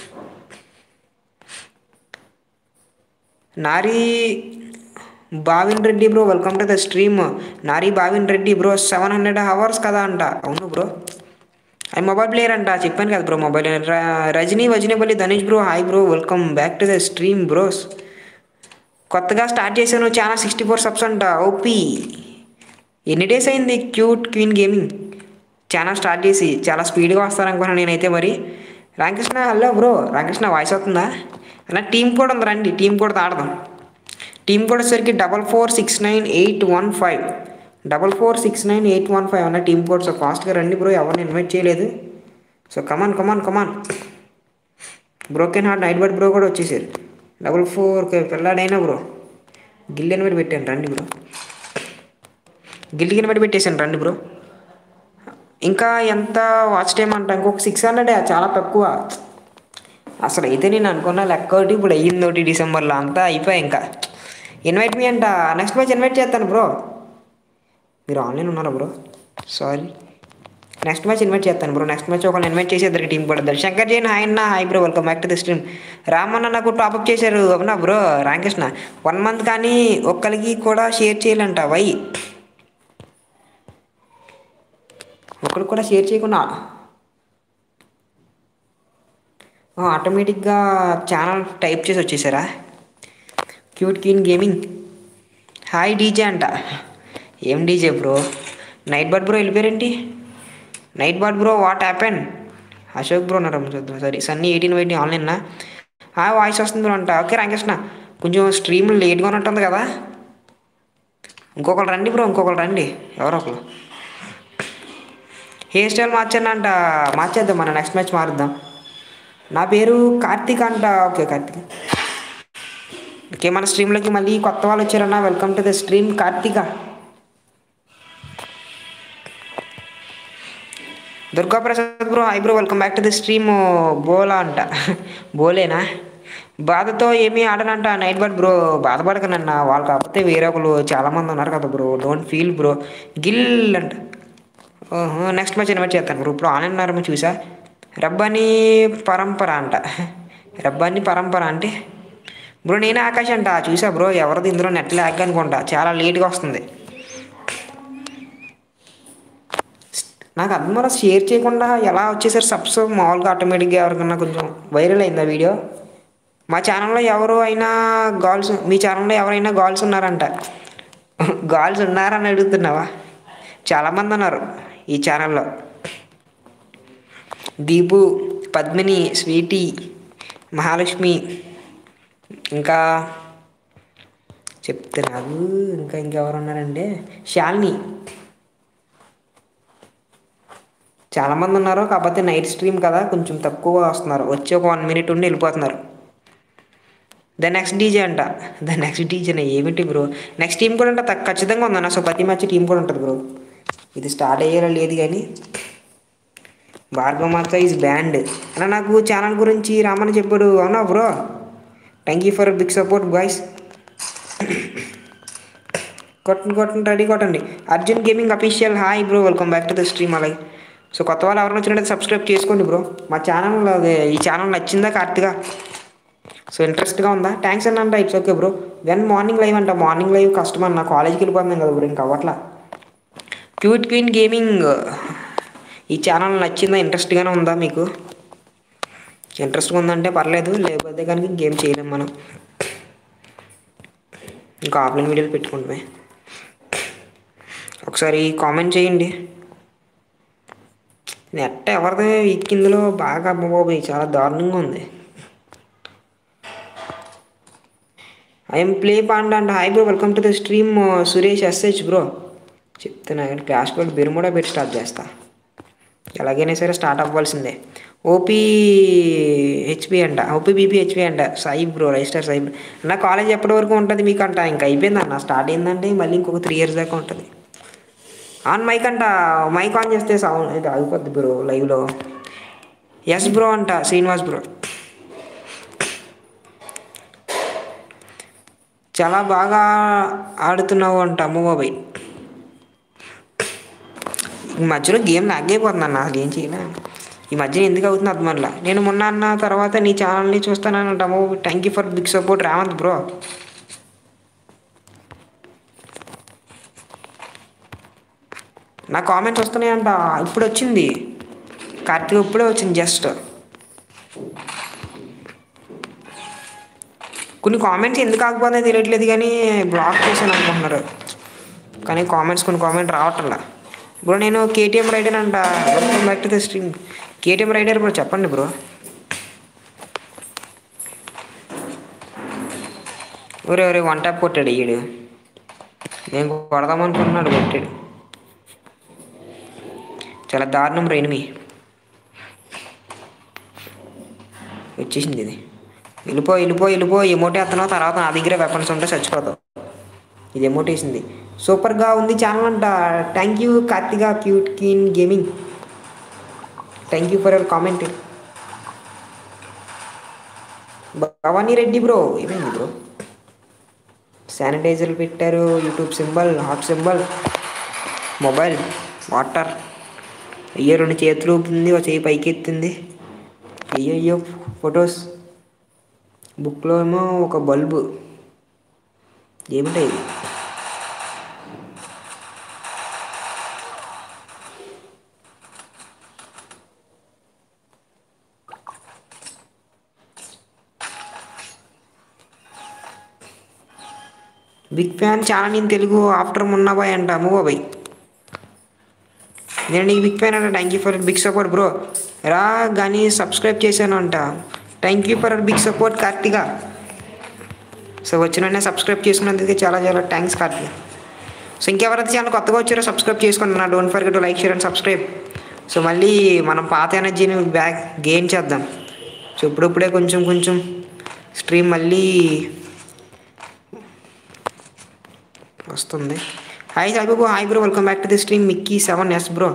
Nari Bhavin Reddy bro welcome to the stream Nari Bhavin Reddy bro seven hundred hours కదా అంట అవును బ్రో ఐ మొబైల్ ప్లేయర్ అంట చెప్పాను కదా bro mobile Rajani Vajanapalli Dhanesh bro hi bro welcome back to the stream bros కొత్తగా start చేశాను చాలా సిక్స్టీ ఫోర్ సబ్స్ అంట ఓపీ ఎన్ని డేస్ అయింది cute queen gaming channel start చేసి చాలా స్పీడ్గా వస్తారనుకున్నాను నేనైతే మరి Ramakrishna hello bro Ramakrishna voice అవుతుందా అన్న టీం కూడా ఉంది రండి టీం కూడా ఆడదాం టీం కూడా వచ్చేసరికి double four six nine eight one five double four six nine eight one five అన్న టీం కోడ్ సో ఫాస్ట్గా రండి బ్రో ఎవరిని ఇన్వైట్ చేయలేదు so come on come on come on broken heart night bird bro కూడా వచ్చేసారు డబల్ ఫోర్ పిల్లాడైనా బ్రో గిల్లి invite పెట్టాను రండి బ్రో గిల్లి ఇన్వైట్ పెట్టేశాను రండి బ్రో ఇంకా ఎంత వాచ్ టైం అంట ఇంకొక సిక్స్ హండ్రెడ్ చాలా తక్కువ అసలు అయితే నేను అనుకున్న లెక్క ఒకటి ఇప్పుడు అయ్యింది ఒకటి డిసెంబర్లో అంతా అయిపోయాయి ఇంకా ఇన్వైట్ మీ అంట నెక్స్ట్ మ్యాచ్ ఇన్వైట్ చేస్తాను బ్రో మీరు ఆన్లైన్ ఉన్నారా bro sorry next match invite చేస్తాను బ్రో నెక్స్ట్ మ్యాచ్ ఒకళ్ళు ఇన్వైట్ చేసి ఇద్దరికి టీం పడుతుంది శంకర్ జైన్ హాయ్ అన్న hi bro welcome back to the stream రామన్న నాకు టాప్అప్ చేశారు అవునా బ్రో రామకృష్ణ వన్ మంత్ కానీ ఒక్కరికి కూడా షేర్ చేయాలంట వై ఒకరికి కూడా షేర్ చేయకుండా ఆటోమేటిక్గా ఛానల్ టైప్ చేసి వచ్చేసారా cute queen gaming hi DJ అంట ఏం DJ bro night bird bro వెళ్ళిపోయారేంటి night bird bro what happen Ashok bro ఉన్నారు చూద్దాం సరే సన్నీ ఎయిటీన్ వెయిటీ ఆన్లైన్నా ఆ వాయిస్ వస్తుంది బ్రో అంట ఓకే రామకృష్ణ కొంచెం స్ట్రీమ్ లేట్గా ఉన్నట్టుంది కదా ఇంకొకరు రండి బ్రో ఇంకొకరు రండి ఎవరో ఒకరు హెయిర్ స్టైల్ మార్చాను అంట మార్చేద్దాం మన నెక్స్ట్ మ్యాచ్ మారుద్దాం నా పేరు కార్తీక్ అంట ఓకే కార్తీక్ ఓకే మన స్ట్రీమ్లోకి మళ్ళీ కొత్త వాళ్ళు వచ్చారన్న welcome to the stream Karthika Durgaprasad bro hi bro welcome back to the stream బోలా అంట బోలేనా బాధతో ఏమీ ఆడనంట నైట్ బర్డ్ బ్రో బాధపడకనన్న వాళ్ళు కాకపోతే వేరే ఒకరు చాలామంది ఉన్నారు కదా bro don't feel bro Gill అంట ఓహో నెక్స్ట్ మ్యాచ్ ఇన్వైట్ చేస్తాను బ్రో ఇప్పుడు ఆన్లైన్ ఉన్నారేమో చూసా రబ్బాని పరంపర అంట రబ్బాని పరంపర అంటే బ్రో నేనే ఆకాశ్ అంట చూసా బ్రో ఎవరిది ఇందులో నెట్ ల్యాగ్ అనుకుంటా చాలా లేట్గా వస్తుంది నాకు అర్థం వల్ల షేర్ చేయకుండా ఎలా వచ్చేసారు సబ్స్ మామూలుగా ఆటోమేటిక్గా ఎవరికన్నా కొంచెం వైరల్ అయింది ఆ వీడియో మా ఛానల్లో ఎవరు అయినా గాల్స్ మీ ఛానల్లో ఎవరైనా గాల్స్ ఉన్నారంట గాల్స్ ఉన్నారని అడుగుతున్నావా చాలామంది ఉన్నారు ఈ ఛానల్లో దీపు పద్మిని స్వీటీ మహాలక్ష్మి ఇంకా చెప్తున్నారు ఇంకా ఇంకెవరు ఉన్నారంటే శాలిని చాలామంది ఉన్నారు కాకపోతే నైట్ స్ట్రీమ్ కదా కొంచెం తక్కువ వస్తున్నారు వచ్చి ఒక వన్ మినిట్ ఉండి వెళ్ళిపోతున్నారు ద నెక్స్ట్ డీజే అంట ద నెక్స్ట్ డీజే ఏమిటి బ్రో నెక్స్ట్ టీం కూడా అంటే ఖచ్చితంగా ఉందన్న సో ప్రతి మ్యాచ్ టీం కూడా ఉంటుంది బ్రో ఇది స్టార్ట్ అయ్యేలా లేదు కానీ భార్గవ మాత ఈజ్ బ్యాండ్ అన్న నాకు ఛానల్ గురించి రామని చెప్పాడు అవునా bro thank you for big support boys కొట్టండి కొట్టండి రెడీ కొట్టండి Arjun gaming official hi bro welcome back to the stream అలాగే సో కొత్త వాళ్ళు ఎవరైనా వచ్చినట్టు సబ్స్క్రైబ్ చేసుకోండి బ్రో మా ఛానల్ అదే ఈ ఛానల్ నచ్చిందా కార్తిగా సో ఇంట్రెస్ట్గా ఉందా థ్యాంక్స్ అన్న అంట it's okay bro when morning live అంట మార్నింగ్ లైవ్ కష్టం అన్న కాలేజ్కి వెళ్ళిపోతున్నాం కదా బ్రో ఇంకా అవ్వట్లా క్యూట్ క్వీన్ గేమింగ్ ఈ ఛానల్ నచ్చిందా ఇంట్రెస్ట్గానే ఉందా మీకు ఇంట్రెస్ట్ ఉందంటే పర్లేదు లేకపోతే కనుక గేమ్ చేయలేం మనం ఇంకా ఆఫ్లైన్ వీడియోలు పెట్టుకుంటామే ఒకసారి కామెంట్ చేయండి నెట్ ఎవరిది వీక్ ఇందులో బాగా అమ్మబోబోయ్ చాలా దారుణంగా ఉంది I'm play pond and hi bro welcome to the stream Suresh SH bro చెప్తున్నా క్లాష్ కోడ్ బిరుమూడా పెట్టి స్టార్ట్ చేస్తా ఎలాగైనా సరే స్టార్ట్ అవ్వాల్సిందే ఓపీ హెచ్పి అంట ఓపీ బీపీ హెచ్పి అంట Sai bro Raistar Sai bro నా కాలేజ్ ఎప్పటి వరకు ఉంటుంది మీకు అంట ఇంకా అయిపోయింది అన్న స్టార్ట్ అయిందంటే మళ్ళీ ఇంకొక త్రీ ఇయర్స్ దాకా ఉంటుంది ఆన్ మైక్ అంట మైక్ ఆన్ చేస్తే సౌండ్ ఇది ఆగిపోద్ది బ్రో లైవ్లో ఎస్ బ్రో అంట శ్రీనివాస్ బ్రో చాలా బాగా ఆడుతున్నావు అంట అమ్మ బాబాయ్ ఈ మధ్యలో గేమ్ లాగైపోతుంది అన్న అసలు ఏం చేయలే ఈ మధ్యన ఎందుకు అవుతుంది అది మళ్ళీ నేను మొన్న అన్న తర్వాత నీ ఛానల్ని చూస్తానని అమ్మ thank you for big support Ravanth bro నా కామెంట్స్ వస్తున్నాయంట ఇప్పుడు వచ్చింది కార్తీక్ ఇప్పుడే వచ్చింది జస్ట్ కొన్ని కామెంట్స్ ఎందుకు ఆగిపోతున్నాయో తెలియట్లేదు కానీ బ్లాక్ చేశాను అనుకుంటున్నారు కానీ కామెంట్స్ కొన్ని కామెంట్ రావట్లా బ్రో నేను కేటీఎం రైడర్ అంట welcome back to the stream KTM rider bro చెప్పండి బ్రో ఒరే ఒరే వన్ ట్యాప్ కొట్టాడు ఈడు నేను కొడదామనుకుంటున్నాడు కొట్టాడు చాలా దారుణం రైన్మి వచ్చేసింది ఇది వెళ్ళిపో వెళ్ళిపో వెళ్ళిపో ఎమోటి ఎత్తనావు తర్వాత నా దగ్గర వెపన్స్ ఉంటే చచ్చిపోతావు ఇది ఎమోట్ వేసింది సూపర్గా ఉంది ఛానల్ అంట thank you Karthiga cute queen gaming thank you for your comment Bhavani Reddy bro ఏమైంది బ్రో శానిటైజర్లు పెట్టారు YouTube symbol heart symbol mobile water అయ్యో రెండు చేతులు ఊపుతుంది ఒక చేయి పైకి ఎత్తింది అయ్యో అయ్యో ఫొటోస్ బుక్లో ఏమో ఒక బల్బు ఏమిటా ఇది బిగ్ ఫ్యాన్ చాలా నేను తెలుగు ఆఫ్టర్ మున్నాబాయ్ అంట మూవాబాయ్ నేను నీకు బిగ్ ఫ్యాన్ అంట thank you for big support bro రా కానీ సబ్స్క్రైబ్ చేశాను అంట thank you for big support Karthika so వచ్చిన సబ్స్క్రైబ్ చేసుకున్నందుకు చాలా చాలా థ్యాంక్స్ కార్తిక సో ఇంకెవరైతే ఛానల్ కొత్తగా వచ్చారో సబ్స్క్రైబ్ చేసుకోండి నా don't forget like share and subscribe so మళ్ళీ మనం పాత ఎనర్జీని బ్యాక్ గెయిన్ చేద్దాం సో ఇప్పుడిప్పుడే కొంచెం కొంచెం స్ట్రీమ్ మళ్ళీ వస్తుంది hi Saibabu hi bro welcome back to the stream Mickey seven S bro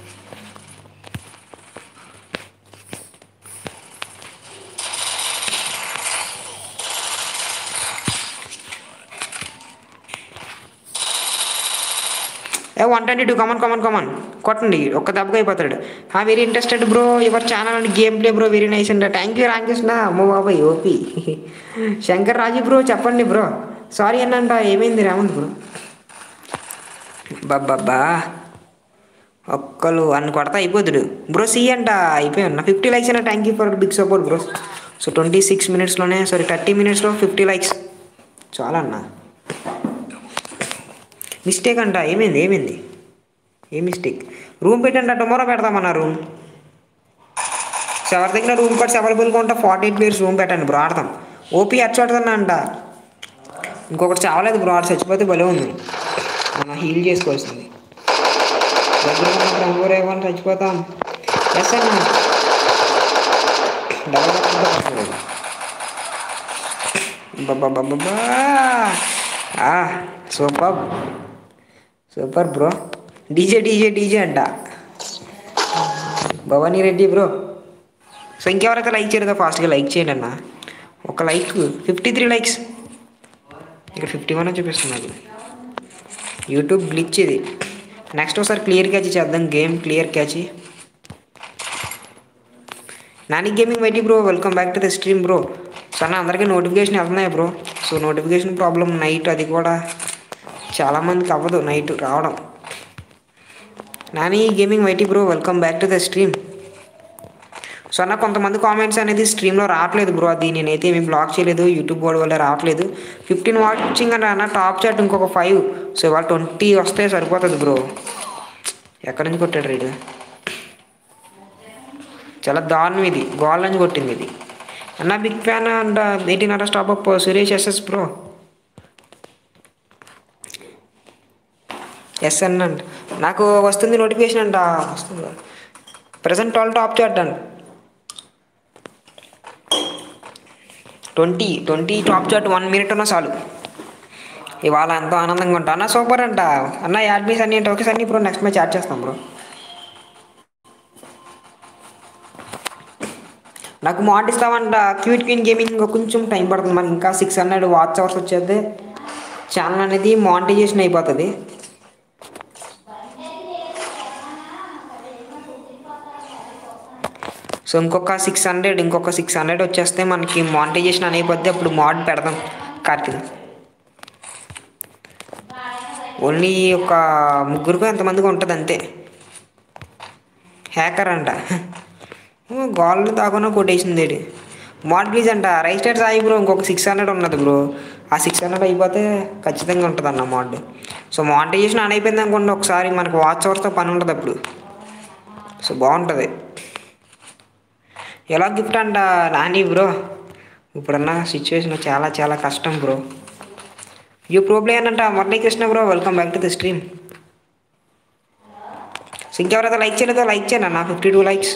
A one twenty two come on come on come on కొట్టండి ఒక్క దెబ్బగా అయిపోతాడు హా very interested bro your channel and game play bro very nice and thank you Ramakrishna అమ్మో బాబాయ్ OP Shankar Raju bro చెప్పండి bro sorry అన్నంట ఏమైంది రామంత్ బ్రో బాబ్బా ఒక్కలు అన్ని కొడతా అయిపోతుడు బ్రో సి అంట అయిపోయాను ఫిఫ్టీ లైక్స్ అయినా thank you for big support bro so twenty six మినిట్స్లోనే సారీ థర్టీ మినిట్స్లో ఫిఫ్టీ లైక్స్ చాలా అన్న మిస్టేక్ అంట ఏమైంది ఏమైంది ఏ మిస్టేక్ రూమ్ పెట్టండి టుమారో పెడతామన్న రూమ్ సో ఎవరి దగ్గర రూమ్ కార్డ్స్ అవైలబుల్గా ఉంటే ఫార్టీ ఎయిట్ ప్లేయర్స్ రూమ్ పెట్టండి బ్రో ఆడతాం ఓపీ అచ్చోడుతున్నా అంట ఇంకొకటి చావలేదు బ్రో ఆడు చచ్చిపోతే భలే ఉంది మనం హీల్ చేసుకోవాల్సింది దగ్గర ఉన్న రంగు రేవని చచ్చిపోతాం ఎస్ అన్న డబల్ బాబా super super bro DJ DJ DJ అంట భవానీ రెడ్డి బ్రో సో ఇంకెవరైతే లైక్ చేయలేదో ఫాస్ట్గా లైక్ చేయండి అన్న ఒక లైక్ ఫిఫ్టీ త్రీ లైక్స్ ఇక్కడ ఫిఫ్టీ వన్ చూపిస్తున్నారు యూట్యూబ్ గ్లిచ్ ఇది నెక్స్ట్ ఒకసారి క్లియర్ క్యాచ్ చేద్దాం game clear catch Nani gaming YT bro welcome back to the stream bro so అన్న అందరికీ నోటిఫికేషన్ వెళ్తున్నాయి bro so notification problem night అది కూడా చాలామందికి అవ్వదు నైట్ రావడం Nani gaming YT bro welcome back to the stream so అన్న కొంతమంది కామెంట్స్ అనేది స్ట్రీమ్లో రావట్లేదు బ్రో అది నేనైతే ఏమి బ్లాక్ చేయలేదు యూట్యూబ్ బోర్డు వల్ల రావట్లేదు ఫిఫ్టీన్ వాచింగ్ అన్న అన్న టాప్ చాట్ ఇంకొక ఫైవ్ సో ఇవాళ ట్వంటీ వస్తే సరిపోతుంది బ్రో ఎక్కడి నుంచి కొట్టాడు రీడు చాలా దారుణం ఇది గోల్ నుంచి కొట్టింది ఇది అన్న బిగ్ ఫ్యాన్ అండ్ ఎయిటీన్ అర stop up Suresh SS bro yes అన్న అంట నాకు వస్తుంది నోటిఫికేషన్ అంట వస్తుంది ప్రజెంట్ ట్వెల్వ్ టాప్ చాట్ అండి twenty twenty top chat one minute ఉన్నా చాలు ఇవాళ ఎంతో ఆనందంగా ఉంటా అన్న సూపర్ అంట అన్న యాడ్ మీస్ అన్ని అంటే ఓకే సార్ ఇప్పుడు నెక్స్ట్ మ్యాచ్ యాడ్ చేస్తాం బ్రో నాకు మాట్ ఇస్తామంట క్యూట్ క్వీన్ గేమింగ్ ఇంకా కొంచెం టైం పడుతుంది మనకి ఇంకా సిక్స్ హండ్రెడ్ వాచ్ అవర్స్ వచ్చేది ఛానల్ అనేది మానిటైజేషన్ అయిపోతుంది సో ఇంకొక సిక్స్ హండ్రెడ్ ఇంకొక సిక్స్ హండ్రెడ్ వచ్చేస్తే మనకి మానిటైజేషన్ అయిపోద్ది అప్పుడు మాడ్ పెడదాం కార్తీక్ ఓన్లీ ఒక ముగ్గురికో ఎంతమందికి ఉంటుంది అంతే హ్యాకర్ అంట గోల్డ్ తాకుండా కొట్టేసింది ఏడు మాడ్ ప్లీజ్ అంట రైట్ స్టేట్ సాయి బ్రో ఇంకొక సిక్స్ హండ్రెడ్ ఉన్నది బ్రో ఆ సిక్స్ హండ్రెడ్ అయిపోతే ఖచ్చితంగా ఉంటుంది అన్న మాడ్ సో మానిటైజేషన్ ఆన్ అయిపోయింది అనుకోండి ఒకసారి మనకు వాచ్ అవర్స్తో పని ఉంటుంది అప్పుడు సో బాగుంటుంది ఎలా గిఫ్ట్ అంట నాని బ్రో ఇప్పుడున్న సిచ్యువేషన్ చాలా చాలా కష్టం బ్రో యూ ప్రో ప్లేయర్ అంట Murali Krishna bro welcome back to the stream so ఇంకెవరైతే లైక్ చేయలేదో లైక్ చేయండి అన్న ఫిఫ్టీ టూ లైక్స్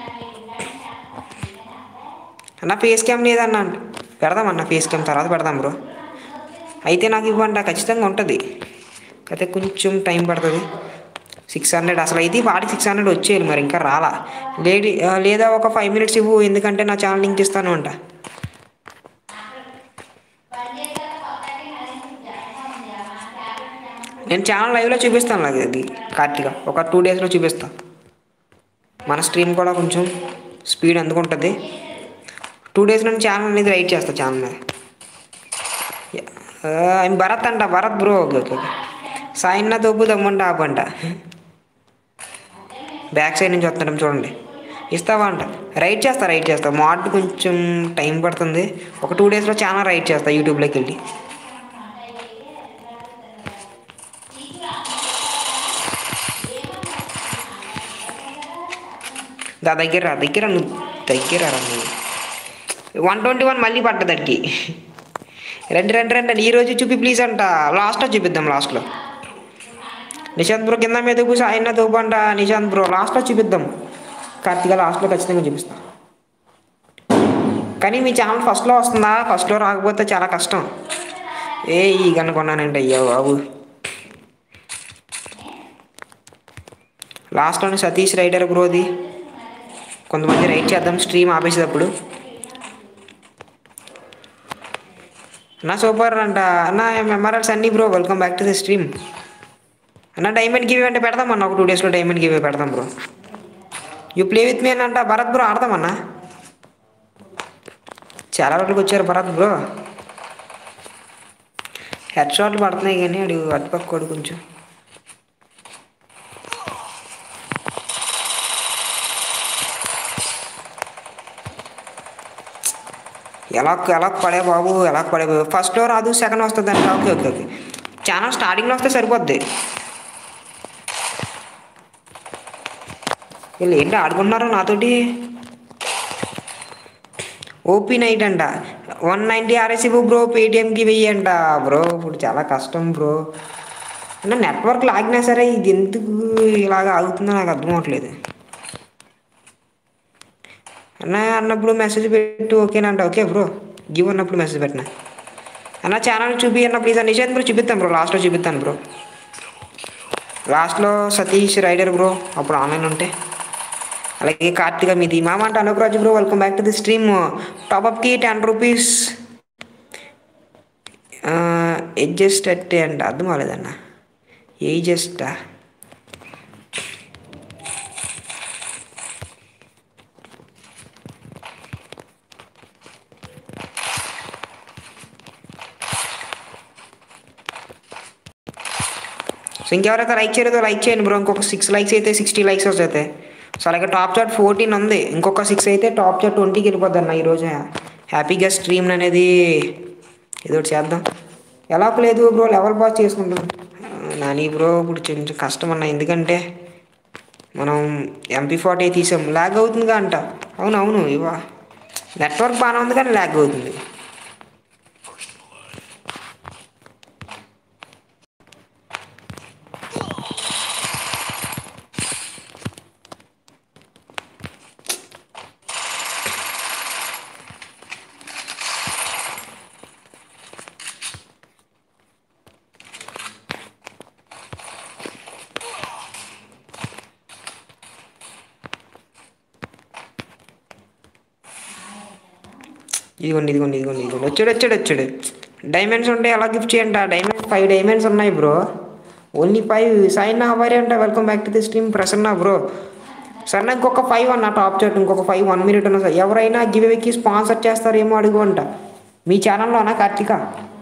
అన్న ఫేస్ క్యామ్ లేదన్న పెడదామన్న ఫేస్ క్యామ్ తర్వాత పెడదాం బ్రో అయితే నాకు ఇవ్వండి ఖచ్చితంగా ఉంటుంది అయితే కొంచెం టైం పడుతుంది సిక్స్ హండ్రెడ్ అసలు అయితే వాడికి సిక్స్ హండ్రెడ్ వచ్చేయాలి మరి ఇంకా రాలా లేడీ లేదా ఒక ఫైవ్ మినిట్స్ ఇవ్వు ఎందుకంటే నా ఛానల్ లింక్ ఇస్తాను అంట నేను ఛానల్ లైవ్లో చూపిస్తాను అది అది కార్తీక ఒక టూ డేస్లో చూపిస్తాను మన స్ట్రీమ్ కూడా కొంచెం స్పీడ్ అందుకుంటుంది టూ డేస్ నుండి ఛానల్ అనేది రైట్ చేస్తా ఛానల్ మీద ఆయన భరత్ అంట భరత్ బ్రో ఓకే ఓకే సాయిన్న దొబ్బు దమ్మంట ఆపంట బ్యాక్ సైడ్ నుంచి వస్తాం చూడండి ఇస్తావా అంట రైట్ చేస్తా రైట్ చేస్తా మాడ్ కొంచెం టైం పడుతుంది ఒక టూ డేస్లో ఛానల్ రైట్ చేస్తా యూట్యూబ్లోకి వెళ్ళి దా దగ్గర రా దగ్గర నువ్వు దగ్గర రా నువ్వు వన్ ట్వంటీ వన్ మళ్ళీ పడ్డదానికి రండి రండి రండి ఈ రోజు చూపి ప్లీజ్ అంట లాస్ట్లో చూపిద్దాం లాస్ట్లో నిశాంత్ బ్రో కింద మీద కూర్చో ఆయన దూపంట నిశాంత్ బ్రో లాస్ట్లో చూపిద్దాం కార్తీక లాస్ట్లో ఖచ్చితంగా చూపిస్తాం కానీ మీ ఛానల్ ఫస్ట్లో వస్తుందా ఫస్ట్లో రాకపోతే చాలా కష్టం ఏ ఈ కనుక్కున్నానండి అయ్యా బాబు లాస్ట్లోనే సతీష్ రైడర్ బ్రోది కొంతమంది రైట్ చేద్దాం స్ట్రీమ్ ఆపేసేటప్పుడు అన్న సూపర్ అంట అన్న ఎంఆర్ఆర్స్ అన్నీ bro welcome back to the stream అన్న డైమండ్ గివ్ అంటే పెడదాం అన్న ఒక టూ డేస్లో డైమండ్ గివ్ పెడదాం bro you play with me అని అంట భరత్ బ్రో ఆడదామన్నా చాలా రోజులకు వచ్చారు భరత్ బ్రో హెడ్ షాట్లు పడుతున్నాయి కానీ అడు అటుపక్కోడు కొంచెం ఎలా ఎలా పడే బాబు ఎలా పడే బాబు ఫస్ట్లో రాదు సెకండ్ వస్తుంది అంట ఓకే ఓకే ఓకే ఛానల్ స్టార్టింగ్లో వస్తే సరిపోద్ది వీళ్ళు ఏంటి ఆడుకుంటున్నారు నాతోటి ఓపీ నైట్ అంట వన్ నైంటీ ఆర్ఎస్ ఇవ్వు బ్రో పేటిఎంకి వెయ్యి అంట బ్రో ఇప్పుడు చాలా కష్టం బ్రో అంటే నెట్వర్క్ లాగినా సరే ఇది ఎందుకు ఇలాగ ఆగుతుందో నాకు అర్థం అవ్వట్లేదు అన్న అన్నప్పుడు మెసేజ్ పెట్టు ఓకేనంట ఓకే బ్రో గివ్ అన్నప్పుడు మెసేజ్ పెట్టిన అన్న ఛానల్ చూపి అన్న ప్లీజ్ అన్న నిషాద్ బ్రో చూపిస్తాను బ్రో లాస్ట్లో చూపిస్తాను బ్రో లాస్ట్లో సతీష్ రైడర్ బ్రో అప్పుడు ఆన్లైన్ ఉంటే అలాగే కార్తిక మీది మామ అంటే అనుకురాజు bro welcome back to the stream టాప్అప్కి టెన్ రూపీస్ ఎడ్జస్ట్ అంటే అంట అర్థం అవ్వలేదన్న ఏజెస్టా సో ఇంకెవరైతే లైక్ చేయలేదో లైక్ చేయండి బ్రో ఇంకొక సిక్స్ లైక్స్ అయితే సిక్స్టీ లైక్స్ వస్తాయి సో అలాగే టాప్ చార్ట్ ఫోర్టీన్ ఉంది ఇంకొక సిక్స్ అయితే టాప్ చార్ట్ ట్వంటీకి వెళ్ళిపోద్ది అన్న ఈరోజు హ్యాపీగా స్ట్రీమ్ అనేది ఏదో ఒకటి చేద్దాం ఎలా లేదు బ్రో లెవెల్ పాస్ చేసుకుంటాం నాని బ్రో ఇప్పుడు కొంచెం కష్టం అన్న ఎందుకంటే మనం ఎంపీ ఫార్టీ తీసాం ల్యాగ్ అవుతుందిగా అంట అవును అవును ఇవా నెట్వర్క్ బాగానే ఉంది కానీ ల్యాగ్ అవుతుంది ఇదిగోండి ఇదిగోండి ఇదిగోండి ఇదిగోండి వచ్చాడు వచ్చాడు వచ్చాడు డైమండ్స్ ఉంటే ఎలా గిఫ్ట్ చేయండి డైమండ్స్ ఫైవ్ డైమండ్స్ ఉన్నాయి బ్రో ఓన్లీ ఫైవ్ సైన్ హవారి అంట welcome back to the stream Prasanna bro సరే ఇంకొక ఫైవ్ అన్న టాప్ చాట్ ఇంకొక ఫైవ్ వన్ మినిట్ ఉన్న సార్ ఎవరైనా గివ్ అవేకి స్పాన్సర్ చేస్తారేమో అడుగు అంట మీ ఛానల్లోనా కార్తీక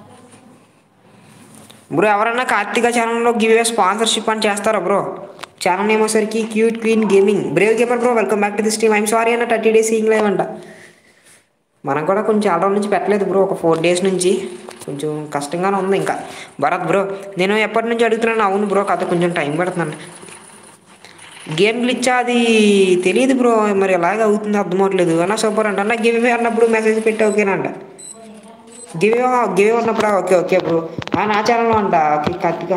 బ్రో ఎవరైనా కార్తీక ఛానల్లో గివ్ అవే స్పాన్సర్షిప్ అని చేస్తారా బ్రో ఛానల్ నేమ్ వచ్చేసరికి cute queen gaming brave gamer bro welcome back to the stream I'm sorry అన్న థర్టీ డేస్ సీయింగ్ లైవ్ అంట మనం కూడా కొంచెం చాలా రోజుల నుంచి పెట్టలేదు బ్రో ఒక ఫోర్ డేస్ నుంచి కొంచెం కష్టంగానే ఉంది ఇంకా భరత్ బ్రో నేను ఎప్పటి నుంచి అడుగుతున్నాను అవును బ్రో కథ కొంచెం టైం పడుతుందండి గేమ్ గ్లిచ్చా అది తెలియదు బ్రో మరి ఎలాగ అవుతుంది అర్థం అవట్లేదు అన్న సూపర్ అంట అన్న గివ్ అవే అన్నప్పుడు మెసేజ్ పెట్టి ఓకేనంట గివ్ గివ్ ఉన్నప్పుడు ఓకే ఓకే బ్రో నా ఛానల్లో అంట ఓకే కార్తిక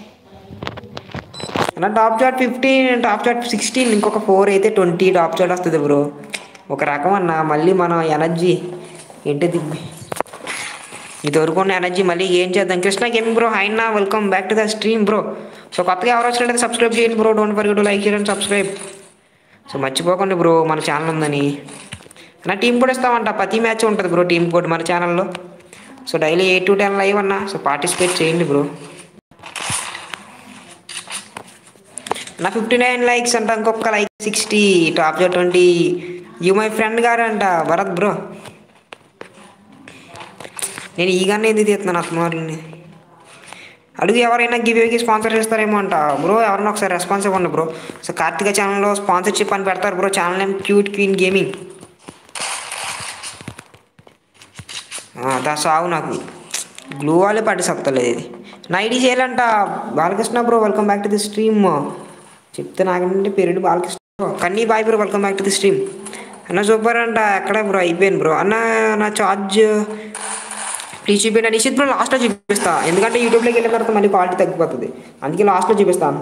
అన్న top chat fifteen top chat sixteen ఇంకొక ఫోర్ అయితే ట్వంటీ టాప్ చాట్ వస్తుంది బ్రో ఒక రకం అన్న మళ్ళీ మన ఎనర్జీ ఏంటిది ఇది వరకు ఉన్న ఎనర్జీ మళ్ళీ ఏం చేద్దాం కృష్ణ గేమింగ్ బ్రో హాయ్ నా welcome back to the stream bro so కొత్తగా ఎవరు వచ్చినట్లయితే సబ్స్క్రైబ్ చేయండి బ్రో డోంట్ ఫర్గెట్ లైక్ చేయండి సబ్స్క్రైబ్ సో మర్చిపోకండి బ్రో మన ఛానల్ ఉందని నా టీం కూడా ఇస్తామంట ప్రతి మ్యాచ్ ఉంటుంది బ్రో టీం కోడ్ మన ఛానల్లో so daily eight to ten live అన్న సో పార్టిసిపేట్ చేయండి బ్రో నా ఫిఫ్టీ నైన్ లైక్స్ అంట ఇంకొక like sixty top twenty you my friend గారు అంట భరత్ బ్రో నేను ఈగానే ఎందుకు తీస్తున్నాను అత్మారుని అడుగు ఎవరైనా గివేకి స్పాన్సర్ చేస్తారేమో అంట బ్రో ఎవరైనా ఒకసారి రెస్పాన్స్ ఇవ్వండి బ్రో సో కార్తిక ఛానల్లో స్పాన్సర్షిప్ అని పెడతారు bro channel name cute queen gaming దా సాగు నాకు గ్లూ వాళ్ళే పట్టి సత్తలేదు ఇది నా ఐడి చేయాలంట Balakrishna bro welcome back to the stream చెప్తే నాకంటే పేరు బాలకృష్ణ బ్రో కన్నీ boy bro welcome back to the stream అన్న సూపర్ అంట ఎక్కడ బ్రో అయిపోయాను బ్రో అన్న నా ఛార్జ్ ప్లీజ్ చూపించండి నిశ్చిత్ బ్రో లాస్ట్లో చూపిస్తా ఎందుకంటే యూట్యూబ్లోకి వెళ్ళిన తర్వాత మళ్ళీ క్వాలిటీ తగ్గిపోతుంది అందుకే లాస్ట్లో చూపిస్తాను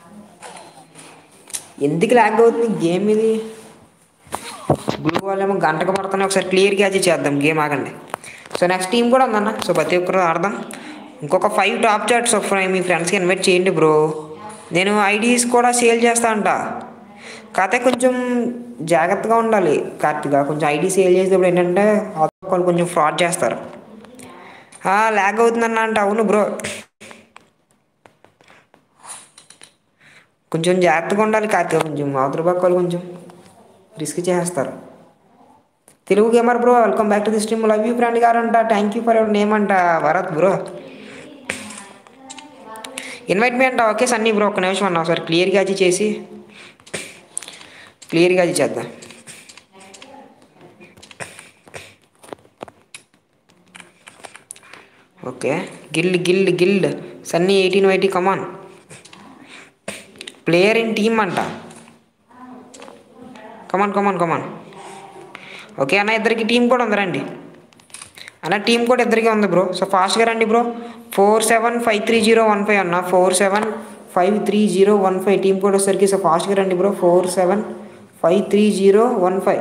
ఎందుకు ల్యాగ్ అవుతుంది గేమ్ ఇది బ్లూ వాళ్ళేమో గంటకు పడుతున్నాయి ఒకసారి క్లియర్గా అది చేద్దాం గేమ్ ఆగండి సో నెక్స్ట్ టీం కూడా ఉందన్న సో ప్రతి ఒక్కరు ఆడదాం ఇంకొక ఫైవ్ టాప్ చాట్స్ వస్తున్నాయి మీ ఫ్రెండ్స్కి ఇన్వైట్ చేయండి బ్రో నేను ఐడీస్ కూడా సేల్ చేస్తా అంట కాకపోతే కొంచెం జాగ్రత్తగా ఉండాలి కార్తిక కొంచెం ఐడి సేల్ చేసేటప్పుడు ఏంటంటే వాళ్ళు కొంచెం ఫ్రాడ్ చేస్తారు ల్యాగ్ అవుతుందన్న అంట అవును బ్రో కొంచెం జాగ్రత్తగా ఉండాలి కార్తిక కొంచెం అవతల పక్క వాళ్ళు కొంచెం రిస్క్ చేస్తారు Telugu gamer bro welcome back to the stream love you friend గారు అంట thank you for your name అంట భరత్ బ్రో ఇన్వైట్ మీ అంట ఓకే సన్నీ బ్రో ఒక నిమిషం అన్న ఒకసారి క్లియర్గా అది చేసి క్లియర్గా అది చేద్దాం okay guild guild guild Sunny eighteen YT come on player in team అంట కమాన్ కమాన్ కమాన్ ఓకే అన్న ఇద్దరికి టీం కూడా ఉంది రండి అన్న టీం కూడా ఇద్దరికి ఉంది బ్రో సో ఫాస్ట్గా రండి bro four seven five three zero one five అన్న four seven five three zero one five team కూడా వచ్చేసరికి సో ఫాస్ట్గా రండి bro four seven five three zero one five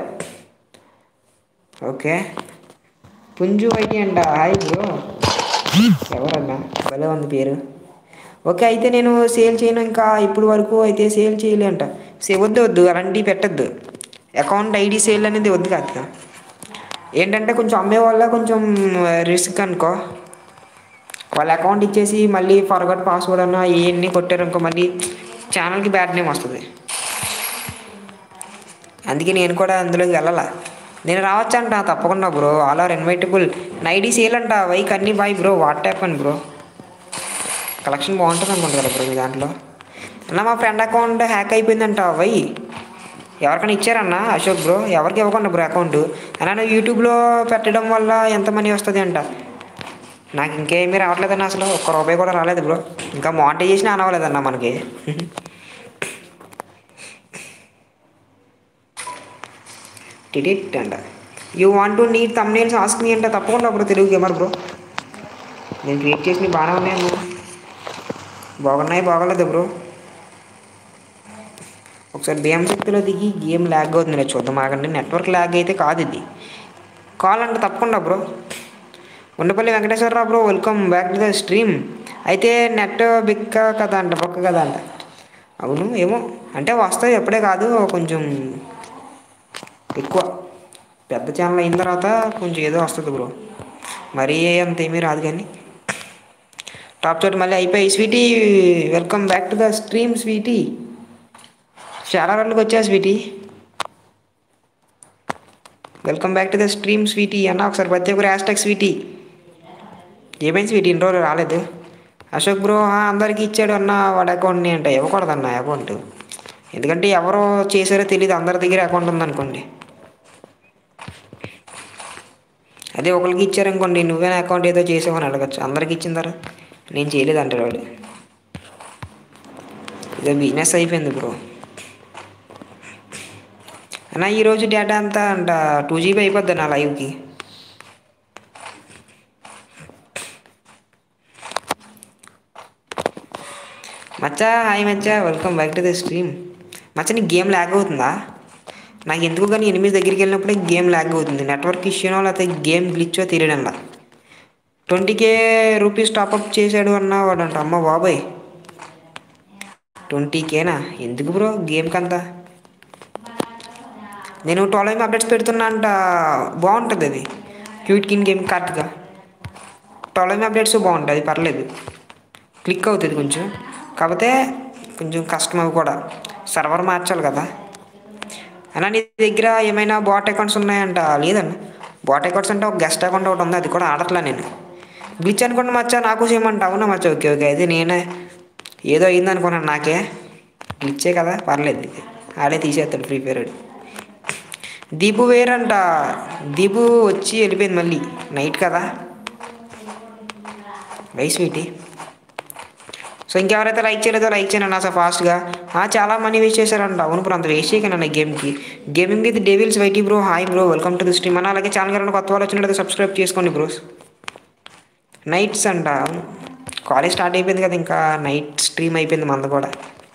okay పుంజు వైటి అంట హాయ్ బ్రో ఎవరన్నా భలే ఉంది పేరు ఓకే అయితే నేను సేల్ చేయను ఇంకా ఇప్పుడు వరకు అయితే సేల్ చేయలే అంట సే వద్దు వద్దు అలాంటివి పెట్టద్దు అకౌంట్ ఐడి సేల్ అనేది వద్దు కాదు ఏంటంటే కొంచెం అమ్మే వల్ల కొంచెం రిస్క్ అనుకో వాళ్ళ అకౌంట్ ఇచ్చేసి మళ్ళీ ఫర్గట్ పాస్వర్డ్ అన్న ఇవన్నీ కొట్టారనుకో మళ్ళీ ఛానల్కి బ్యాడ్ నేమ్ వస్తుంది అందుకే నేను కూడా అందులోకి వెళ్ళాల నేను రావచ్చంట తప్పకుండా బ్రో ఆల్ ఆర్ ఇన్వైటబుల్ నైడీ సేల్ అంట వైక్ అన్ని బాయ్ బ్రో వాట్ అని బ్రో కలెక్షన్ బాగుంటుంది అనుకుంటా కదా బ్రో మీ దాంట్లో అన్న మా ఫ్రెండ్ అకౌంట్ హ్యాక్ అయిపోయిందంట వై ఎవరికైనా ఇచ్చారన్నా అశోక్ బ్రో ఎవరికి ఇవ్వకుండా బ్రో అకౌంట్ అన్నా నువ్వు యూట్యూబ్లో పెట్టడం వల్ల ఎంత మనీ వస్తుంది అంట నాకు ఇంకేమీ రావట్లేదన్న అసలు ఒక్క రూపాయి కూడా రాలేదు బ్రో ఇంకా మానిటైజేషన్ అనవలేదన్న మనకి టిటిట్ అంట you want to need thumbnails ask me అంటే తప్పకుండా బ్రో తెలుగు గేమర్ బ్రో నేను క్రియేట్ చేసినవి బాగానే ఉన్నాయి బ్రో బాగున్నాయి బాగోలేదు బ్రో ఒకసారి భీమ శక్తిలో దిగి గేమ్ ల్యాగ్ అవుతుంది లేదు చూద్దాం ఆగండి నెట్వర్క్ ల్యాగ్ అయితే కాదు ఇది కాల్ అంటే తప్పకుండా bro Undapalli Venkateswararao bro welcome back to the stream అయితే నెట్ బిక్క కదా అంట పక్క కదా అంట అవును ఏమో అంటే వస్తాయి ఎప్పుడే కాదు కొంచెం ఎక్కువ పెద్ద ఛానల్ అయిన తర్వాత కొంచెం ఏదో వస్తుంది బ్రో మరీ అంత ఏమీ రాదు కానీ టాప్ చోటు మళ్ళీ అయిపోయి Sweety welcome back to the stream Sweety చాలా రోజులకు వచ్చా Sweety welcome back to the stream Sweety అన్న ఒకసారి ప్రతి ఒక్కరు హ్యాష్ ట్యాగ్ స్వీటీ ఏమైంది స్వీటీ ఇన్ని రోజులు రాలేదు అశోక్ బ్రో ఆ, అందరికీ ఇచ్చాడు అన్న వాడి అకౌంట్ని అంటే ఇవ్వకూడదన్న అకౌంట్ ఎందుకంటే ఎవరో చేశారో తెలియదు అందరి దగ్గర అకౌంట్ ఉందనుకోండి అదే ఒకరికి ఇచ్చారనుకోండి నువ్వే నా అకౌంట్ ఏదో చేసావని అడగచ్చు అందరికి ఇచ్చిన తర్వాత నేను చేయలేదు అంటాడు వాడు ఇదో బిజినెస్ అయిపోయింది బ్రో అన్న ఈరోజు డేటా అంతా అంట టూ జీబీ అయిపోద్ది నా లైవ్కి మచ్చా హాయ్ మచ్చా welcome back to the stream మచ్చ నీకు గేమ్ ల్యాగ్ అవుతుందా నాకు ఎందుకు కానీ ఎనిమిది దగ్గరికి వెళ్ళినప్పుడే గేమ్ ల్యాగ్ అవుతుంది నెట్వర్క్ ఇష్యూనో లేకపోతే గేమ్ గ్లిచ్చో తెలియడంలా ట్వంటీ కే రూపీస్ టాప్అప్ చేశాడు అన్న వాడంట అమ్మ బాబాయ్ ట్వంటీ కేనా ఎందుకు బ్రో గేమ్కి అంతా నేను ట్వెల్వ్ ఎంఎం అప్డేట్స్ పెడుతున్నా అంట బాగుంటుంది అది క్యూట్ కిన్ గేమ్ కరెక్ట్గా ట్వెల్వ్ ఎంఎం అప్డేట్స్ బాగుంటుంది పర్లేదు క్లిక్ అవుతుంది కొంచెం కాకపోతే కొంచెం కష్టం అవి కూడా సర్వర్ మార్చాలి కదా అన్న నీ దగ్గర ఏమైనా బాట్ అకౌంట్స్ ఉన్నాయంట లేదన్న బాట్ అకౌంట్స్ అంటే ఒక గెస్ట్ అకౌంట్ ఒకటి ఉంది అది కూడా ఆడట్లా నేను గ్లిచ్ అనుకుంటే మచ్చా నాకు చేయమంట అవునా మచ్చా ఓకే ఓకే అయితే నేనే ఏదో అయింది అనుకున్నాను నాకే గ్లిచ్చే కదా పర్లేదు ఆడే తీసేస్తాడు ఫ్రీ ఫైర్ ఆడు. దీపు వేరంట దీపు వచ్చి వెళ్ళిపోయింది మళ్ళీ నైట్ కదా వై స్వీటీ సో ఇంకెవరైతే లైక్ చేయలేదో లైక్ చేయండి అన్న సార్ ఫాస్ట్గా ఆ, చాలా మనీ వేస్ట్ చేశారంట అవును బ్రో అంత వేస్ట్ చేయకండి అన్న గేమ్కి gaming with devils YT bro hi bro welcome to the stream అన్న అలాగే ఛానల్ గారు కొత్త వాళ్ళు వచ్చినట్టు సబ్స్క్రైబ్ చేసుకోండి బ్రోస్ నైట్స్ అంట కాలేజ్ స్టార్ట్ అయిపోయింది కదా ఇంకా నైట్ స్ట్రీమ్ అయిపోయింది మంద కూడా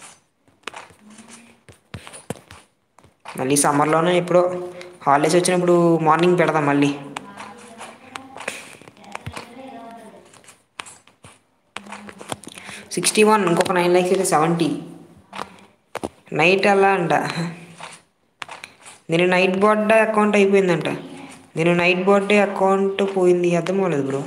మళ్ళీ సమ్మర్లోనే ఎప్పుడో హాలిడేస్ వచ్చినప్పుడు మార్నింగ్ పెడదాం మళ్ళీ సిక్స్టీ వన్ ఇంకొక నైన్ ల్యాక్స్ అయితే సెవెంటీ నైట్ అలా అంట నేను నైట్ బర్త్డే అకౌంట్ అయిపోయిందంట నేను నైట్ బర్త్డే అకౌంట్ పోయింది అర్థం అవ్వలేదు బ్రో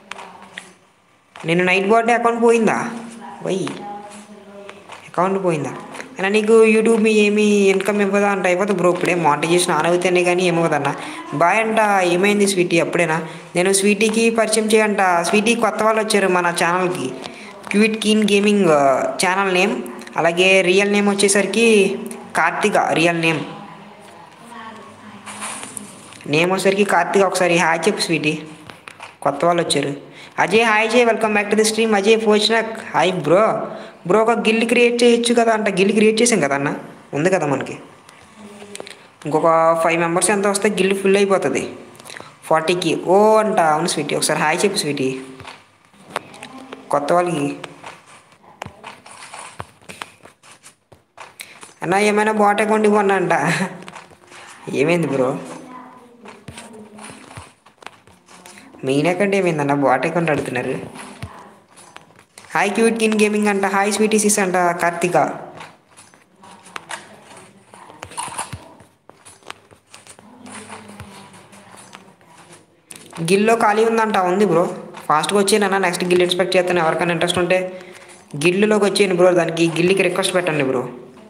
నేను నైట్ బర్త్డే అకౌంట్ పోయిందా వై అకౌంట్ పోయిందా అయినా నీకు యూట్యూబ్ మీ ఏమి ఇన్కమ్ ఇవ్వదా అంట అయిపోతుంది బ్రో ఇప్పుడే మానిటైజేషన్ ఆన్ అవుతేనే కానీ ఏమవుదన్న బాయ్ అంట ఏమైంది స్వీటీ అప్పుడేనా నేను స్వీటీకి పరిచయం చేయంట స్వీటీ కొత్త వాళ్ళు వచ్చారు మన ఛానల్కి cute queen gaming channel name అలాగే రియల్ నేమ్ వచ్చేసరికి కార్తిక రియల్ నేమ్ నేమ్ వచ్చేసరికి కార్తిక ఒకసారి హాయ్ చెప్పు స్వీటీ కొత్త వాళ్ళు వచ్చారు Ajay hi Ajay welcome back to the stream Ajay Pochinok hi bro bro ఒక గిల్డ్ క్రియేట్ చేయొచ్చు కదా అంట గిల్డ్ క్రియేట్ చేసాం కదా అన్న ఉంది కదా మనకి ఇంకొక ఫైవ్ మెంబర్స్ ఎంత వస్తే గిల్డ్ ఫుల్ అయిపోతుంది ఫార్టీకి ఓ అంట అవును స్వీటీ ఒకసారి హాయ్ చెప్పు స్వీటీ కొత్త వాళ్ళకి అన్న ఏమైనా బాట్ అకౌంట్ ఇవ్వన్నా అంట ఏమైంది బ్రో మెయిన్ అకౌంట్ ఏమైందన్న బాట్ అకౌంట్ అడుగుతున్నారు హాయ్ క్యూట్ కిన్ గేమింగ్ అంట హాయ్ స్వీటీసీస్ అంట కార్తిక గిల్లో ఖాళీ ఉందంట ఉంది బ్రో ఫాస్ట్గా వచ్చేనన్నా నెక్స్ట్ గిల్ ఇన్స్పెక్ట్ చేస్తాను ఎవరికైనా ఇంట్రెస్ట్ ఉంటే గిల్లులోకి వచ్చేయండి బ్రో దానికి గిల్లీకి రిక్వెస్ట్ పెట్టండి bro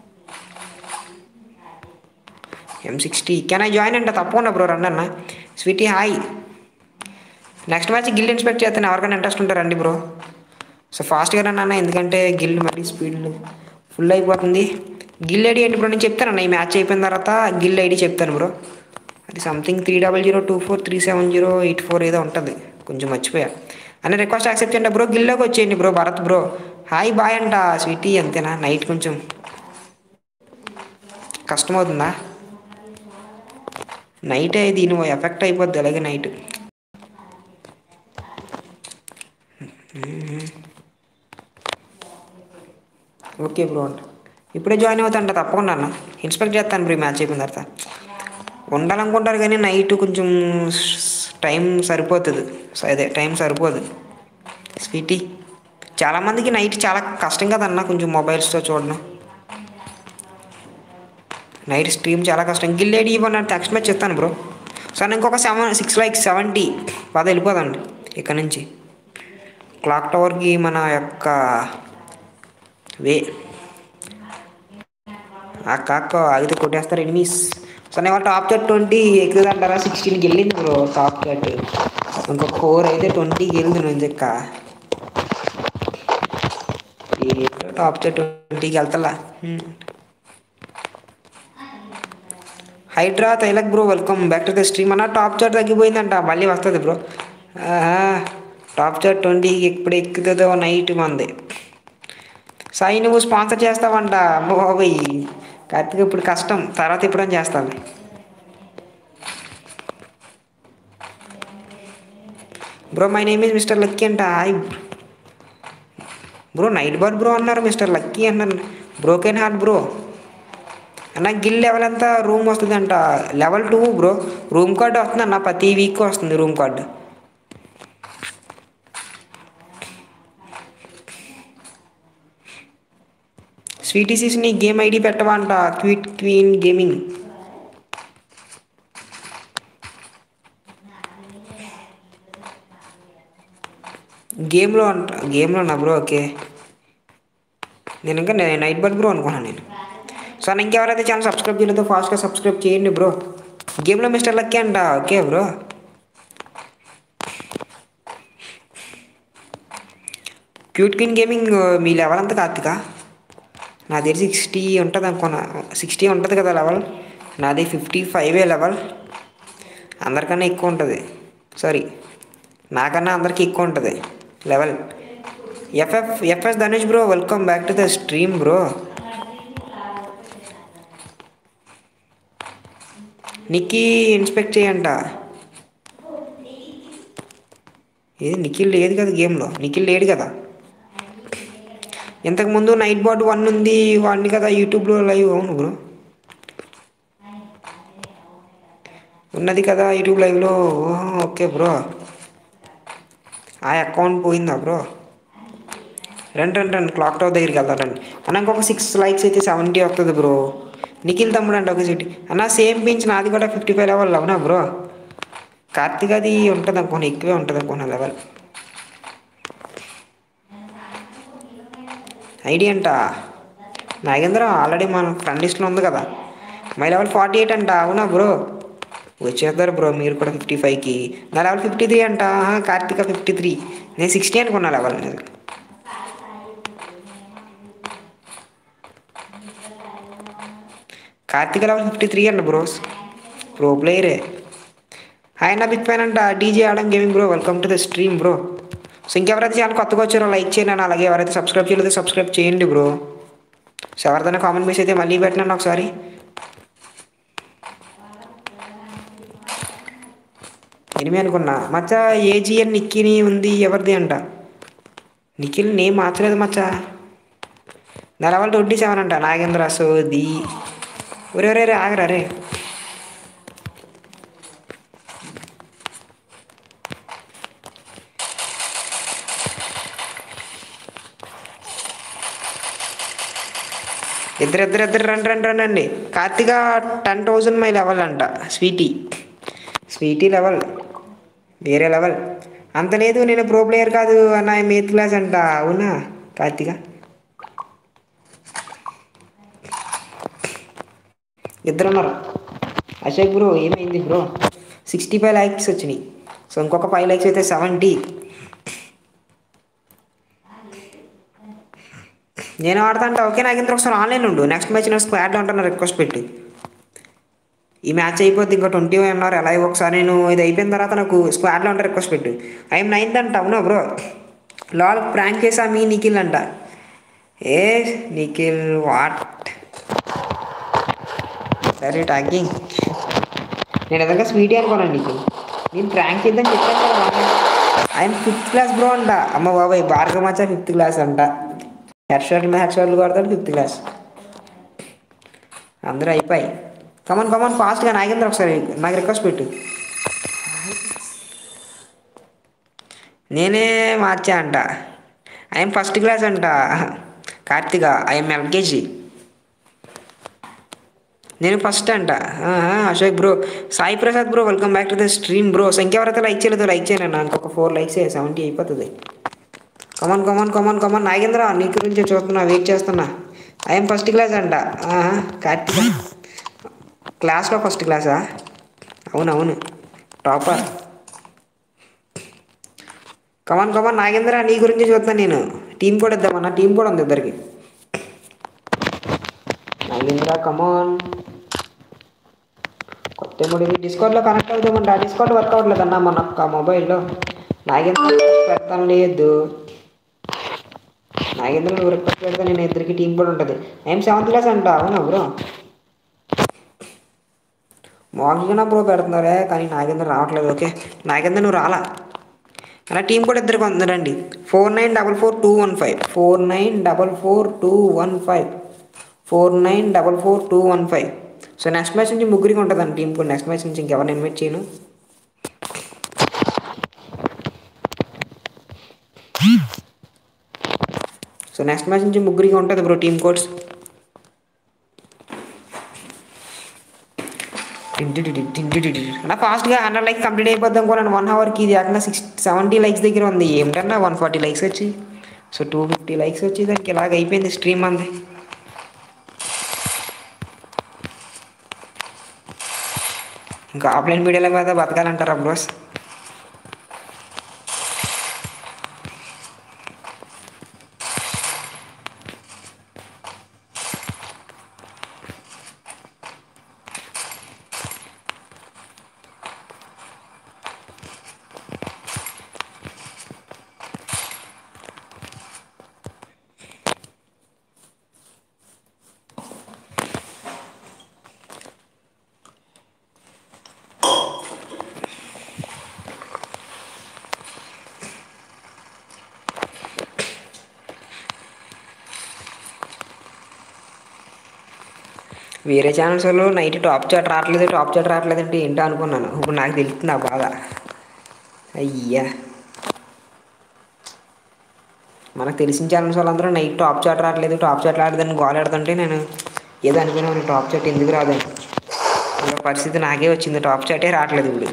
M sixty can I join అంటే తప్పకుండా బ్రో రండి అన్న Sweety hi next match guild inspect చేస్తాను ఎవరికైనా ఇంట్రెస్ట్ ఉంటే రండి బ్రో సో ఫాస్ట్గా రండి అన్న ఎందుకంటే గిల్ మరీ స్పీడ్ ఫుల్ అయిపోతుంది గిల్ ఐడి ఏంటి బ్రో నేను చెప్తాను ఈ మ్యాచ్ అయిపోయిన తర్వాత గిల్ ఐడి చెప్తాను బ్రో అది something three double zero two four three seven zero eight four ఏదో ఉంటుంది కొంచెం మర్చిపోయా అన్న రిక్వెస్ట్ యాక్సెప్ట్ చేయండి బ్రో గిల్లోకి వచ్చేయండి bro Bharat bro hi boy అంట స్వీటీ అంతేనా నైట్ కొంచెం కష్టమవుతుందా నైట్ దీని ఎఫెక్ట్ అయిపోద్ది అలాగే నైట్ ఓకే బ్రో అంట ఇప్పుడే జాయిన్ అవుతాంట తప్పకుండా అన్న ఇన్స్పెక్ట్ చేస్తాను బ్రో ఈ మ్యాచ్ అయిపోయిన తర్వాత ఉండాలనుకుంటారు కానీ నైట్ కొంచెం టైం సరిపోతుంది అదే టైం సరిపోదు స్వీటీ చాలామందికి నైట్ చాలా కష్టం కదన్న కొంచెం మొబైల్స్తో చూడడం నైట్ స్ట్రీమ్ చాలా కష్టం గిల్లేడి ఇవ్వను టెక్స్ట్ మ్యాచ్ చెప్తాను బ్రో సార్ ఇంకొక సెవెన్ సిక్స్ లైక్ సెవెంటీ పద వెళ్ళిపోదండి ఇక్కడ నుంచి క్లాక్ టవర్కి మన యొక్క వే ఆ కాక ఆగితే కొట్టేస్తారు ఎనిమిస్ సో నేను టాప్ కట్ ట్వంటీ ఎక్కుదంటారా సిక్స్టీన్కి వెళ్ళింది బ్రో టాప్ కట్ ఇంకొక ఫోర్ అయితే ట్వంటీకి వెళ్ళింది నువ్వు చెక్క టాప్ కట్ ట్వంటీకి వెళ్తలా హైడ్రా తైలక్ bro welcome back to the stream అన్న టాప్ చార్ట్ తగ్గిపోయిందంట మళ్ళీ వస్తుంది బ్రో టాప్ చార్ట్ ట్వంటీకి ఎప్పుడు ఎక్కుతుందో నైట్ మంది సాయి నువ్వు స్పాన్సర్ చేస్తావంట అమ్మ బాబాయ్ కార్తీక్ ఇప్పుడు కష్టం తర్వాత ఎప్పుడని చేస్తాను bro my name is Mister Lucky అంట hi bro night bird bro అన్నారు మిస్టర్ లక్కీ అన్నారు బ్రోకెన్ హార్ట్ బ్రో అన్న గిల్ లెవెల్ అంతా రూమ్ వస్తుందంట level two bro room card వస్తుంది అన్న ప్రతి వీక్ వస్తుంది రూమ్ కార్డు స్వీటీసీస్ని గేమ్ ఐడి పెట్టవంట క్వీట్ క్వీన్ గేమింగ్ గేమ్లో అంట గేమ్లో నా బ్రో ఓకే నేను ఇంకా నైట్ బర్డ్ బ్రో అనుకున్నాను నేను సో ఇంకెవరైతే ఛానల్ సబ్స్క్రైబ్ చేయలేదో ఫాస్ట్గా సబ్స్క్రైబ్ చేయండి బ్రో గేమ్లో మిస్టర్ లక్కీ అంట okay bro cute queen gaming మీ లెవెల్ అంతా కార్తిక నా దగ్గర సిక్స్టీ ఉంటుంది అనుకున్నా సిక్స్టీ ఉంటుంది కదా లెవెల్ నాది ఫిఫ్టీ ఫైవే లెవెల్ అందరికన్నా ఎక్కువ ఉంటుంది సారీ నాకన్నా అందరికీ ఎక్కువ ఉంటుంది level FF FS Dhanush bro welcome back to the stream bro Nikki inspect చేయంట ఏది నిఖిల్ లేదు కదా గేమ్లో నిఖిల్ లేడు కదా ఇంతకుముందు నైట్ బాట్ వన్ ఉంది వాడిని కదా యూట్యూబ్లో లైవ్ అవును బ్రో ఉన్నది కదా యూట్యూబ్ లైవ్లో ఓకే బ్రో ఆ అకౌంట్ పోయిందా బ్రో రండి రండి రండి క్లాక్ టవర్ దగ్గరికి వెళ్దాం రండి అన్న ఇంకొక సిక్స్ లైక్స్ అయితే సెవెంటీ వస్తుంది బ్రో నిఖిల్ తమ్ముడు అండి ఒక సిటీ అన్న సేమ్ పించ్ నాది కూడా ఫిఫ్టీ ఫైవ్ లెవెల్ అవునా బ్రో కార్తీక్ అది ఉంటుంది అనుకోను ఎక్కువే ఉంటుంది అనుకోను లెవెల్ ఐడి అంట నాగేంద్ర ఆల్రెడీ మన ఫ్రెండ్ లిస్ట్లో ఉంది కదా మై లెవెల్ ఫార్టీ ఎయిట్ అంట అవునా బ్రో వచ్చేస్తారు బ్రో మీరు కూడా ఫిఫ్టీ ఫైవ్కి నా లెవెల్ ఫిఫ్టీ త్రీ అంట ఆహా, కార్తీక ఫిఫ్టీ త్రీ నేను సిక్స్టీ అనుకున్నా లెవెల్ నేను కార్తీక లెవెల్ ఫిఫ్టీ త్రీ అంట బ్రోస్ ప్రో ప్లేయరే హాయ్ నా బిగ్ ఫ్యాన్ అంట DJ Adam gaming bro welcome to the stream bro so ఇంకెవరైతే ఛానల్ కొత్తగా వచ్చారో లైక్ చేయండి అని అలాగే ఎవరైతే సబ్స్క్రైబ్ చేయలేదో సబ్స్క్రైబ్ చేయండి బ్రో సో ఎవరిదైనా కామెంట్ మిస్ అయితే మళ్ళీ పెట్టినాను ఒకసారి ఎనిమిది అనుకున్నా మచ్చా ఏజిఎన్ నిక్కిని ఉంది ఎవరిది అంట నిఖిల్ నేమ్ మార్చలేదు మచ్చా నా లెవెల్ ట్వంటీ సెవెన్ అంట నాగేంద్ర సోది ఒరే ఒరే రే ఆగరా రే ఇద్దరు ఇద్దరు ఇద్దరు రండి రండి రండి అండి Karthika ten thousand my level అంట స్వీటీ స్వీటీ లెవెల్ వేరే లెవెల్ అంత లేదు నేను ప్రో ప్లేయర్ కాదు అన్న ఎయిత్ క్లాస్ అంట అవునా కార్తీక ఇద్దరు ఉన్నారు అశోక్ బ్రో ఏమైంది బ్రో సిక్స్టీ ఫైవ్ లైక్స్ వచ్చినాయి సో ఇంకొక ఫైవ్ లైక్స్ అయితే సెవెంటీ నేను ఆడతాంట ఓకే నాగేంద్ర ఒకసారి ఆన్లైన్ ఉండు నెక్స్ట్ మ్యాచ్ నేను స్క్వాడ్లో ఉంటాను రిక్వెస్ట్ పెట్టి ఈ మ్యాచ్ అయిపోద్ది ఇంకా ట్వంటీ అన్నారు ఎలా ఒకసారి నేను ఇది అయిపోయిన తర్వాత నాకు స్క్వాడ్లో ఉంటే రిక్వెస్ట్ పెట్టు ఐఎమ్ నైన్త్ అంట అవునా బ్రో లాల్ ప్రాంక్ చేసా మీ నిఖిల్ అంట ఏ నిఖిల్ వాట్ సరే ట్యాగింగ్ నేను ఎదగా స్వీటీ అనుకోనండి నీకు నేను ప్రాంక్ చేద్దాం చెప్పాను కదా ఆయన ఫిఫ్త్ క్లాస్ బ్రో అంట అమ్మ బాబాయ్ భార్గవ మచ్చ ఫిఫ్త్ క్లాస్ అంట హెడ్ షాట్ మీద హెడ్ షాట్లు కొడతాడు ఫిఫ్త్ క్లాస్ అందరూ అయిపోయి కమన్ కమన్ ఫాస్ట్గా నాగేంద్ర ఒకసారి నాకు రిక్వెస్ట్ పెట్టు నేనే మార్చా అంట ఐఎమ్ ఫస్ట్ క్లాస్ అంట కార్తిక ఐఎమ్ ఎల్కేజీ నేను ఫస్ట్ అంట ఆ, ఆ, Ashok bro Sai Prasad bro welcome back to the stream bro ఇంకెవరైతే లైక్ చేయలేదో లైక్ చేయను అన్న ఇంకొక ఫోర్ లైక్స్ సెవెంటీ అయిపోతుంది come on come on come on come on Nagendra నీ గురించి చూస్తున్నా వెయిట్ చేస్తున్నా ఐఎమ్ ఫస్ట్ క్లాస్ అంట ఆ, కార్తిక క్లాస్లో ఫస్ట్ క్లాసా అవును అవును టాపర్ కమన్ కమన్ నాగేంద్ర నీ గురించి చూస్తాను నేను టీం కూడా ఇద్దామన్నా టీం కూడా ఉంది ఇద్దరికి నాగేంద్ర కమాన్ కొత్త మూడు డిస్కౌంట్లో కనెక్ట్ అవుతామంట డిస్కౌంట్ వర్క్ అవ్వట్లేదు అన్న మన ఒక్క మొబైల్లో నాగేంద్ర పెడతాను లేదు నాగేంద్ర నువ్వు రిక్వెస్ట్ పెడితే నేను ఇద్దరికి టీం కూడా ఉంటుంది ఏం సెవెంత్ క్లాస్ అంట అవునా బ్రో మామూలుగా బ్రో పెడుతున్నారే కానీ నాగేంద్ర రావట్లేదు ఓకే నాగేంద్ర నువ్వు రాలా అలా టీం కూడా ఇద్దరికి ఉందండి four nine double four two one five four nine double four two one five four nine double four two one five so next match నుంచి ముగ్గురికి ఉంటుందండి టీం కూడా నెక్స్ట్ మ్యాచ్ నుంచి ఇంకెవరిని ఇన్వైట్ చేయను సో నెక్స్ట్ మ్యాచ్ నుంచి ముగ్గురికి ఉంటుంది బ్రో టీమ్ కోడ్స్ అలా ఫాస్ట్గా హండ్రెడ్ లైక్స్ కంప్లీట్ అయిపోద్దాం కూడా వన్ అవర్కి ఇది ఏకంగా సిక్స్ సెవెంటీ లైక్స్ దగ్గర ఉంది ఏమిటన్నా వన్ ఫార్టీ లైక్స్ వచ్చి సో టూ ఫిఫ్టీ లైక్స్ వచ్చి దానికి ఇలాగ అయిపోయింది స్ట్రీమ్ అంది ఇంకా ఆఫ్లైన్ మీడియాల మీద బతకాలంటారా బ్రోస్ వేరే ఛానల్స్ వాళ్ళు నైట్ టాప్ చాట్ రావట్లేదు టాప్ చాట్ రావట్లేదు అంటే ఏంటో అనుకున్నాను ఇప్పుడు నాకు తెలుస్తుంది ఆ బాధ అయ్యా మనకు తెలిసిన ఛానల్స్ వాళ్ళందరూ నైట్ టాప్ చాట్ రావట్లేదు టాప్ చాట్ రావట్లేదని గోల్ ఆడుతుంటే నేను ఏదో అనుకున్నాను టాప్ చాట్ ఎందుకు రాదని ఇంకా పరిస్థితి నాకే వచ్చింది టాప్ చాటే రావట్లేదు ఇప్పుడు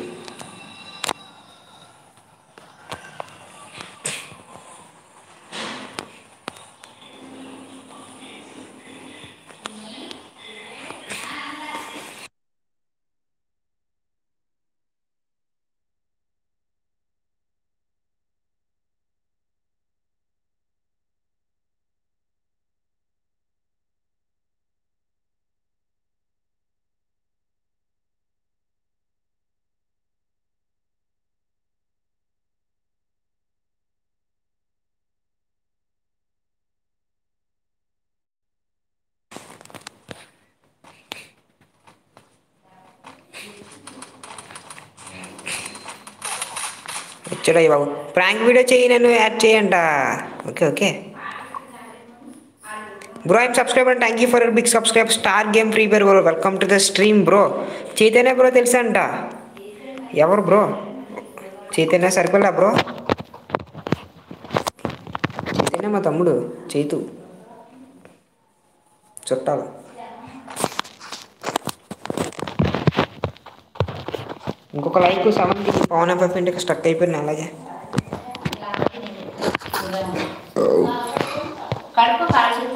వచ్చాడు బాబు ప్రాంక్ వీడియో చేయి నన్ను యాడ్ చేయంట okay okay bro I'm subscriber thank you for your big subscribe star game free fire bro welcome to the stream bro Chaitanya bro తెలుసా అంట ఎవరు బ్రో చైతన్య సరిపోలే బ్రో చైతన్య మా తమ్ముడు చైతు చుట్టాలు ఇంకొక లైక్ సెవెన్కి పవన్ ఎఫ్ఎఫ్ ఇంటికి స్టక్ అయిపోయినా అలాగే కడుపు కాల్చుతుంది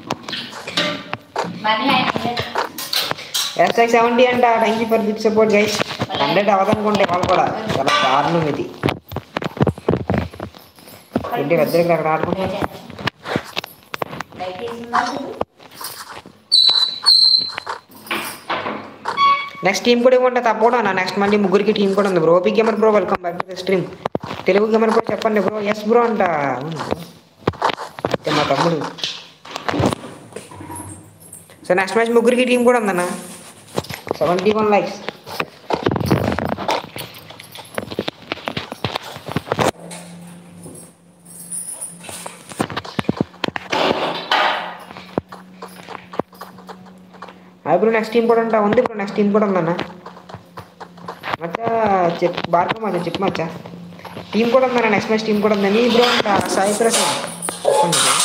మనీ అయిపోయింది ఎస్ఐ సెవెంటీ అంట thank you for big support guys hundred అవ్వదనుకుంటే వాళ్ళు కూడా చాలా దారుణం ఇది ఏంటి పెద్దరికి అక్కడ ఆడుకుంటా లైక్ చేస్తున్నారు నెక్స్ట్ టీం కూడా ఇవ్వండి తప్పకుండా నెక్స్ట్ మళ్ళీ ముగ్గురికి టీం కూడా ఉంది bro OP gamer bro welcome back to stream Telugu gamer bro చెప్పండి బ్రో ఎస్ బ్రో అంట అవునా bro? అయితే మా తమ్ముడు సో నెక్స్ట్ మ్యాచ్ ముగ్గురికి టీం కూడా ఉందన్న సెవెంటీ వన్ లైక్స్ ఇప్పుడు నెక్స్ట్ టీం కూడా ఉంటా ఉంది ఇప్పుడు నెక్స్ట్ టీం కూడా ఉందన్న మచ్చా చెప్ భార్గవ్ మచ్చా చెప్పు మచ్చా టీం కూడా ఉందన్న నెక్స్ట్ మ్యాచ్ టీం కూడా ఉందని బ్రో అంట సాయి ప్రసాద్ చెప్పండి bro.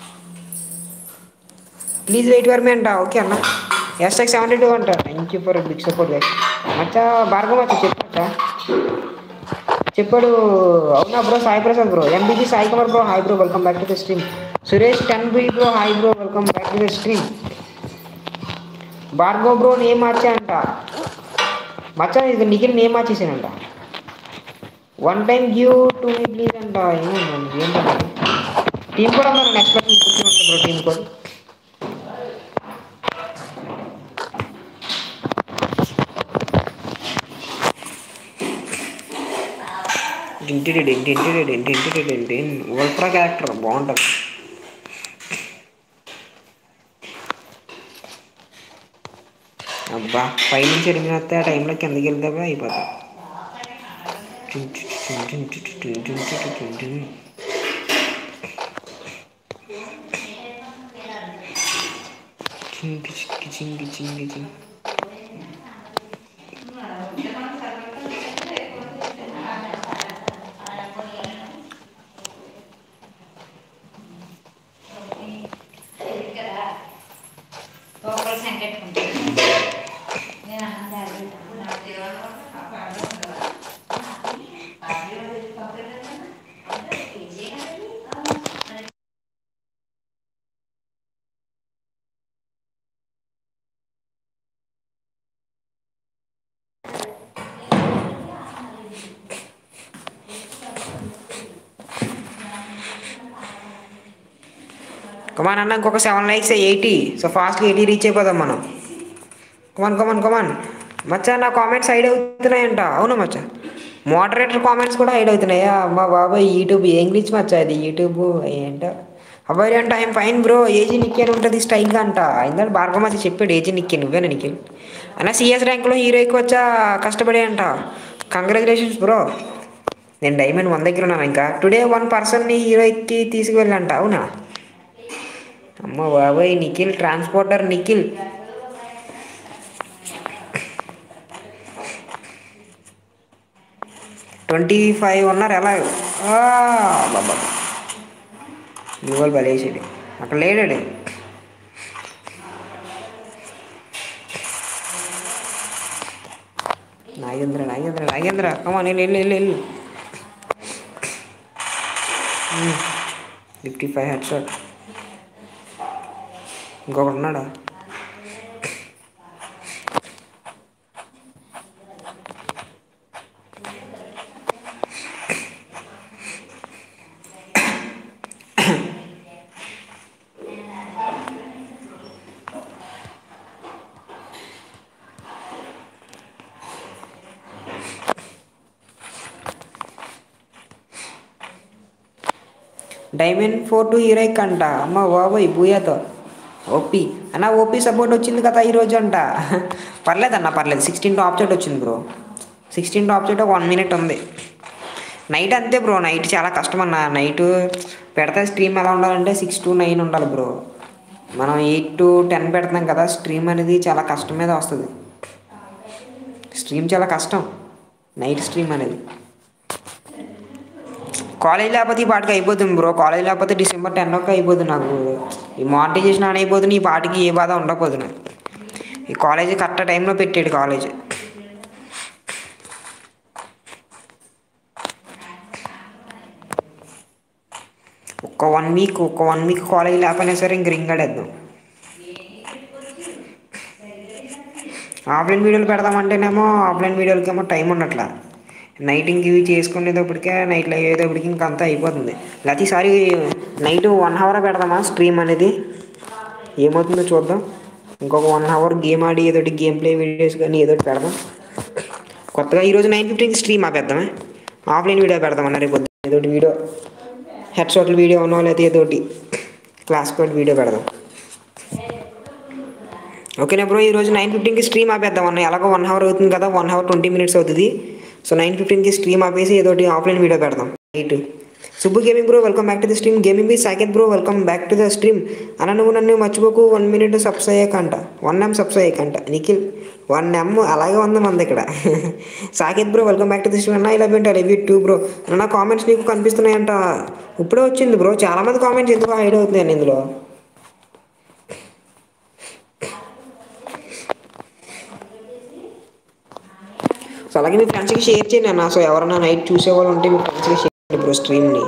Please wait for me అంట ఓకే అన్న ఎస్ఎక్స్ సెవెంటీ టూ అంట thank you for big support guys మచ్చా భార్గవ్ మచ్చా చెప్పు మచ్చా చెప్పాడు అవునా bro Sai Prasad bro MBG Sai Kumar bro hi bro welcome back to the stream Suresh ten B bro hi bro welcome back to the stream Bhargav bro name మార్చా అంట మచ్చా ఇది నిఖిల్ నేమ్ మార్చేసానంట one time give to me please అంట ఏమన్నా ఏంటంటే టీం కూడా ఉన్నారు నెక్స్ట్ మ్యాచ్ కూర్చుని బ్రో టీం కూడా ఉల్ట్రా క్యారెక్టర్ బాగుంటుంది అబ్బా పై నుంచి ఎనిమిది వస్తే ఆ టైంలో కిందకి వెళ్తావా అయిపోతా చింగి చింగి చింగి చింగి చింగి తోకలు సంకెట్టుకుంటాను నేను అన్నది కమాన్ అన్న ఇంకొక సెవెన్ లైక్స్ ఎయిటీ సో ఫాస్ట్గా ఎయిటీ రీచ్ అయిపోదాం మనం కమాన్ కమాన్ కమాన్ మచ్చా నా కామెంట్స్ హైడ్ అవుతున్నాయంట అవును మచ్చా మోడరేటర్ కామెంట్స్ కూడా హైడ్ అవుతున్నాయా అమ్మా బాబాయ్ యూట్యూబ్ ఇంగ్లీష్ మచ్చా అది యూట్యూబ్ ఏంటో అబ్బాయి అంటే ఐఎమ్ ఫైన్ బ్రో ఏజీ నిక్కే అని ఉంటుంది స్టైల్గా అంట ఇందాక భార్గవ మచ్చ చెప్పాడు ఏజీ నిక్కే నువ్వేనా నిఖిల్ అన్న సిఎస్ ర్యాంక్లో హీరోకి వచ్చా కష్టపడే అంట కంగ్రాచులేషన్స్ బ్రో నేను డైమండ్ వన్ దగ్గర ఉన్నాను ఇంకా టుడే వన్ పర్సన్ని హీరోకి తీసుకువెళ్ళంట అవునా అమ్మ బాబాయ్ Nikhil transporter Nikhil twenty five ఉన్నారు ఎలా ఆ, బాబా ఇవాళ బలేసాడు అక్కడ లేడాడు నాగేంద్ర నాగేంద్ర నాగేంద్ర కమా నేను వెళ్ళు వెళ్ళు వెళ్ళు ఫిఫ్టీ ఫైవ్ హెడ్ షాట్ ఇంకొకటి ఉన్నాడా డైమండ్ ఫోర్ టు హీరోయిక్ అంట అమ్మ బాబోయ్ బూయాతో ఓపీ అన్న ఓపీ సపోర్ట్ వచ్చింది కదా ఈరోజు అంట పర్లేదు అన్న పర్లేదు సిక్స్టీన్ టాప్ చెట్ వచ్చింది bro sixteen top chat one minute ఉంది నైట్ అంతే బ్రో నైట్ చాలా కష్టం అన్న నైట్ పెడితే స్ట్రీమ్ ఎలా ఉండాలంటే సిక్స్ టు నైన్ ఉండాలి బ్రో మనం ఎయిట్ టు టెన్ పెడతాం కదా స్ట్రీమ్ అనేది చాలా కష్టం మీద వస్తుంది స్ట్రీమ్ చాలా కష్టం నైట్ స్ట్రీమ్ అనేది కాలేజ్ లేకపోతే ఈ పాటికి అయిపోతుంది బ్రో కాలేజ్ లేకపోతే డిసెంబర్ టెన్ ఒక్క అయిపోతుంది నాకు ఈ మానిటైజేషన్ అని అయిపోతుంది ఈ పాటికి ఏ బాధ ఉండకపోతుంది ఈ కాలేజ్ కరెక్ట్ టైంలో పెట్టాడు కాలేజ్ ఒక్క వన్ వీక్ ఒక్క వన్ వీక్ కాలేజ్ లేకపోయినా సరే ఇంక రింగ్ ఆడేద్దాం ఆఫ్లైన్ వీడియోలు పెడదామంటేనేమో ఆఫ్లైన్ వీడియోలకేమో టైం ఉండట్లా నైట్ ఇంక ఇవి చేసుకునేటప్పటికే నైట్లో అయ్యేటప్పటికి ఇంక అంతా అయిపోతుంది లేకపోతే ఈసారి నైట్ వన్ అవర్ పెడదామా స్ట్రీమ్ అనేది ఏమవుతుందో చూద్దాం ఇంకొక వన్ అవర్ గేమ్ ఆడి ఏదోటి గేమ్ ప్లే వీడియోస్ కానీ ఏదోటి పెడదాం కొత్తగా ఈరోజు నైన్ ఫిఫ్టీన్కి స్ట్రీమ్ ఆపేద్దామా ఆఫ్లైన్ వీడియో పెడదామన్నా రేపు పొద్దున్న ఏదోటి వీడియో హెడ్ షాట్లు వీడియో ఉన్నో లేకపోతే ఏదోటి క్లాస్ కోడ్ వీడియో పెడదాం ఓకేనా బ్రో ఈరోజు నైన్ ఫిఫ్టీన్కి స్ట్రీమ్ ఆపేద్దాం అన్న ఎలాగో వన్ అవర్ అవుతుంది కదా వన్ అవర్ ట్వంటీ మినిట్స్ అవుతుంది సో నైన్ ఫిఫ్టీన్కి స్ట్రీమ్ ఆపేసి ఏదోటి ఆఫ్లైన్ వీడియో పెడదాం night Subbu gaming bro welcome back to the stream gaming B Saket bro welcome back to the stream అన్న నువ్వు నన్ను మర్చిపోకు వన్ మినిట్ సబ్స్ అయ్యాకంట వన్ ఎం సబ్స్ అయ్యాకంట నిఖిల్ వన్ ఎమ్ అలాగే ఉంది మంది ఇక్కడ Saket bro welcome back to the stream అన్న ఇలా పెంట లవ్ యూ టూ బ్రో అన్న కామెంట్స్ నీకు కనిపిస్తున్నాయంట ఇప్పుడే వచ్చింది బ్రో చాలా మంది కామెంట్స్ ఎందుకు హైడ్ అవుతున్నాయి ఇందులో సో అలాగే మీ ఫ్రెండ్స్కి షేర్ చేయండి అన్న సో ఎవరైనా నైట్ చూసేవాళ్ళు ఉంటే మీ ఫ్రెండ్స్కి షేర్ చేయండి బ్రో స్ట్రీమ్ని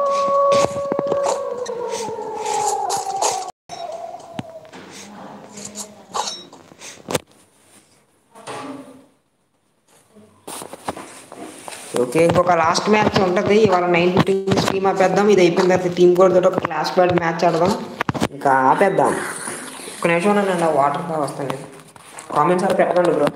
ఓకే ఇంకొక లాస్ట్ మ్యాచ్ ఉంటుంది ఇవాళ నైన్ ఫిఫ్టీన్ స్ట్రీమ్ ఆపేద్దాం ఇది అయిపోయిన తర్వాత టీమ్ కోడ్ తోటి ఒక క్లాస్ ప్యాడ్ మ్యాచ్ ఆడదాం ఇంకా ఆపేద్దాం ఒక నిమిషం ఉండండి ఆ వాటర్ కా వస్తాను కామెంట్స్ అలా పెట్టండి బ్రో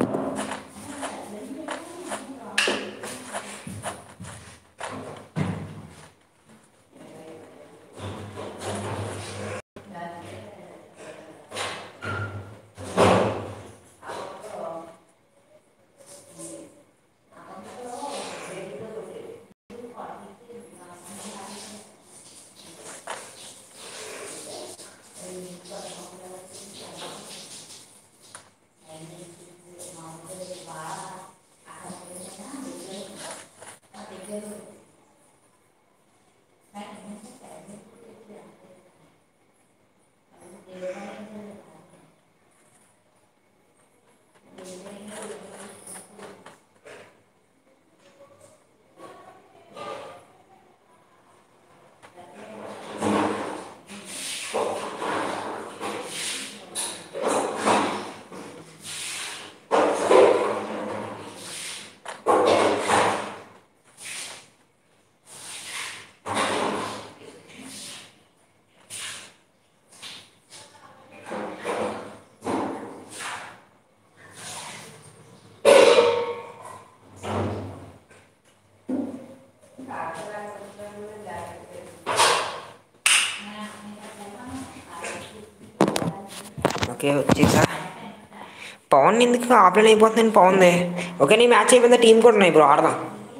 ఓకే వచ్చేసా పవన్ ఎందుకు ఆఫ్లైన్ అయిపోతుందని పవన్ది ఓకే నీ మ్యాచ్ అయిపోయిందా టీం కూడా ఉన్నాయి ఇప్పుడు ఆడదాం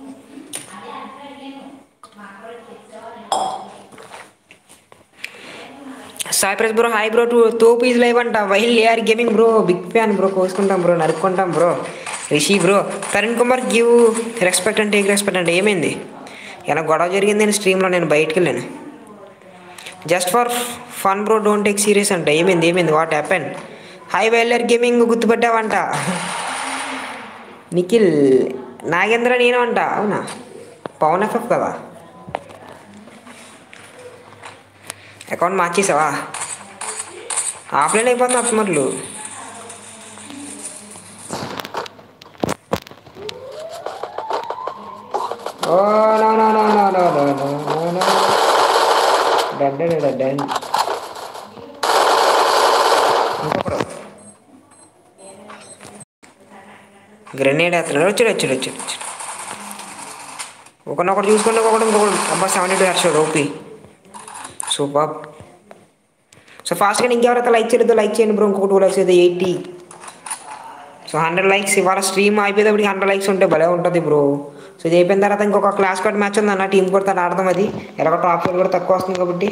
Sai press bro hi bro two తో పీస్ లైవ్ అంట వైల్ AR gaming bro big fan bro కోసుకుంటాం బ్రో నరుక్కుంటాం bro Rishi bro Tarun Kumar give respect అంటే టేక్ రెస్పెక్ట్ అంటే ఏమైంది ఇలా గొడవ జరిగింది నేను స్ట్రీమ్లో నేను బయటికి వెళ్ళాను just for fun bro don't take serious అంట ఏమైంది ఏమైంది what happen hi wilder gaming గుర్తుపట్టావంట నిఖిల్ నాగేంద్ర నేను అంట అవునా పవన్ ఎఫ్ఎఫ్ కదా అకౌంట్ మార్చేసావా ఆఫ్లైన్ అయిపోతుంది అత్తమర్లు oh no no no no no no no no no done done done done ఇంకొకడు గ్రెనేడ్ వేస్తున్నాడు వచ్చాడు వచ్చాడు వచ్చాడు వచ్చాడు ఒకనొకటి చూసుకుంటే ఒకటి ఇంకొకటి అబ్బా seventy two headshot OP super so ఫాస్ట్గా ఇంకెవరైతే లైక్ చేయలేదో లైక్ చేయండి బ్రో ఇంకొక టూ లైక్స్ అయితే ఎయిటీ సో హండ్రెడ్ లైక్స్ ఇవాళ స్ట్రీమ్ అయిపోయేటప్పటికి హండ్రెడ్ లైక్స్ ఉంటే భలే ఉంటుంది బ్రో సో ఇది అయిపోయిన తర్వాత ఇంకొక క్లాస్ కార్డ్ మ్యాచ్ ఉంది అన్న టీం కూడా తను ఆడదాం అది ఎలాగో టాప్ ఫోర్ కూడా తక్కువ వస్తుంది కాబట్టి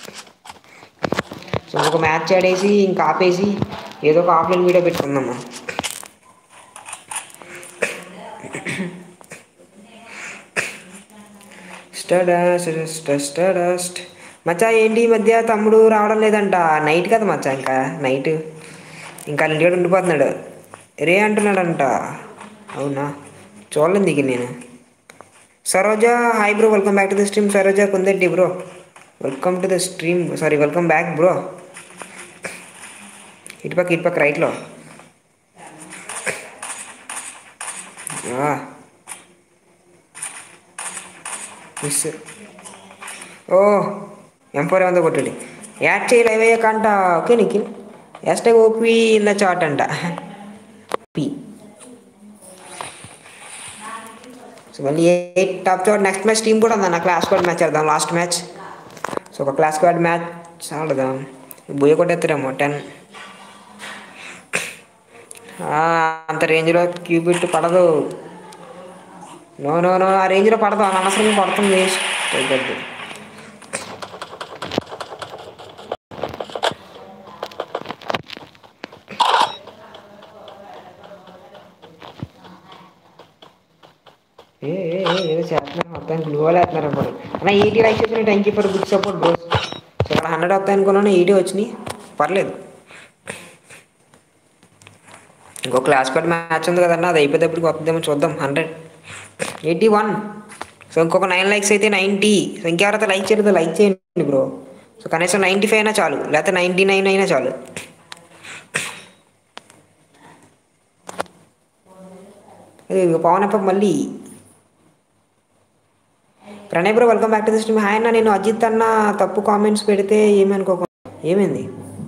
సో ఇంకొక మ్యాచ్ ఆడేసి ఇంకా ఆపేసి ఏదో ఒక ఆఫ్లైన్ వీడియో పెట్టుకుందాము స్టడస్ట్ స్టడస్ట్ మచ్చా ఏంటి ఈ మధ్య తమ్ముడు రావడం లేదంట నైట్ కదా మచ్చా ఇంకా నైట్ ఇంకా ఇంటికాడ ఉండిపోతున్నాడు రే అంటున్నాడంట అవునా చూడలేదు దిగి నేను Saroja hi bro welcome back to the stream Saroja కుందెడ్డి bro welcome to the stream sorry welcome back bro ఇటుపక్క ఇటుపక్క రైట్లో మిస్ ఓ ఎంపోర్ ఏమందో కొట్టాడు యాడ్ చేయాలి అయ్యాకంట ఓకే నిఖిల్ ఎస్టే ఓపీ ఇన్ ద చాట్ అంట పి సో మళ్ళీ eight top chat next match team కూడా ఉందన్న క్లాస్ కార్డ్ మ్యాచ్ ఆడదాం లాస్ట్ మ్యాచ్ సో ఒక క్లాస్ కార్డ్ మ్యాచ్ ఆడదాం బుయ్య కొట్టేస్తారేమో టెన్ అంత రేంజ్లో క్యూబిట్ పడదు నో నో నో ఆ రేంజ్లో పడదు అనవసరంగా పడుతుంది వేస్ట్ అయిపోద్ది ఏ ఏ, ఏ, ఏదో చేస్తున్నారు మొత్తానికి గ్లూ వాళ్ళు వేస్తున్నారు ఇప్పుడు అన్న ఎయిటీ లైక్స్ వచ్చినాయి thank you for good support bros so ఇక్కడ హండ్రెడ్ వస్తాయి అనుకున్నాను ఎయిటీ వచ్చినాయి పర్లేదు ఇంకో క్లాస్ కార్డ్ మ్యాచ్ ఉంది కదన్న అది అయిపోయేటప్పటికి వస్తుందేమో చూద్దాం హండ్రెడ్ ఎయిటీ వన్ సో ఇంకొక నైన్ లైక్స్ అయితే నైంటీ సో ఇంకెవరైతే లైక్ చేయలేదు లైక్ చేయండి బ్రో సో కనీసం నైంటీ ఫైవ్ అయినా చాలు లేకపోతే నైంటీ నైన్ అయినా చాలు ఇది ఇంక పవన్ అప్ప మళ్ళీ Pranay bro welcome back to the stream hi అన్న నేను అజిత్ అన్న తప్పు కామెంట్స్ పెడితే ఏమి అనుకోకు ఏమైంది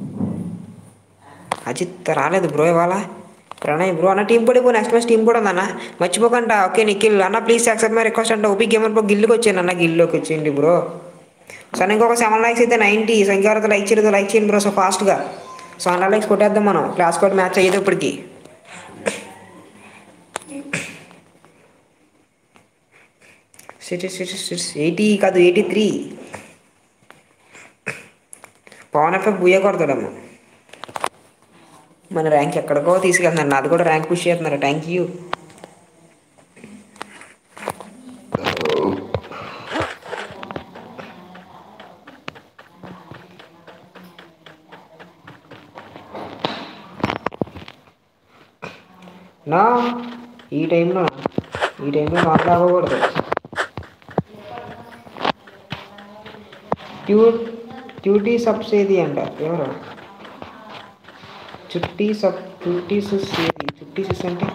అజిత్ రాలేదు బ్రో ఇవాళ ప్రణయ్ బ్రో అన్న టీం కూడా నెక్స్ట్ మ్యాచ్ టీం కూడా ఉందన్న మర్చిపోకంట ఓకే నిఖిల్ అన్న ప్లీజ్ యాక్సెప్ట్ మై రిక్వెస్ట్ అంటే ఓపీ గేమర్ బ్రో గిల్లుకి వచ్చాను అన్న గిల్లోకి వచ్చేయండి బ్రో సో ఇంకొక సెవెన్ లైక్స్ అయితే నైంటీ సో ఇంకెవరైతే లైక్ చేయలేదు లైక్ చేయండి బ్రో సో ఫాస్ట్గా సో హండ్రెడ్ లైక్స్ కొట్టేద్దాం మనం క్లాస్ కోడ్ మ్యాచ్ అయ్యేటప్పటికి సిక్స్ సిక్స్ సిక్స్ ఎయిటీ కాదు eighty three Pavan FF booyah కొడతాడమ్మ మన ర్యాంక్ ఎక్కడికో తీసుకెళ్తున్నారు నాది కూడా ర్యాంక్ పుష్ చేస్తున్నారు థ్యాంక్ యూ నా ఈ టైంలో ఈ టైంలో మాట్లాడకూడదు ట్యూ ట్యూటీ సబ్స్ ఏది అంట ఎవరు చుట్టి సబ్ చుట్టి సిస్ ఏది చుట్టి సిస్ అంటే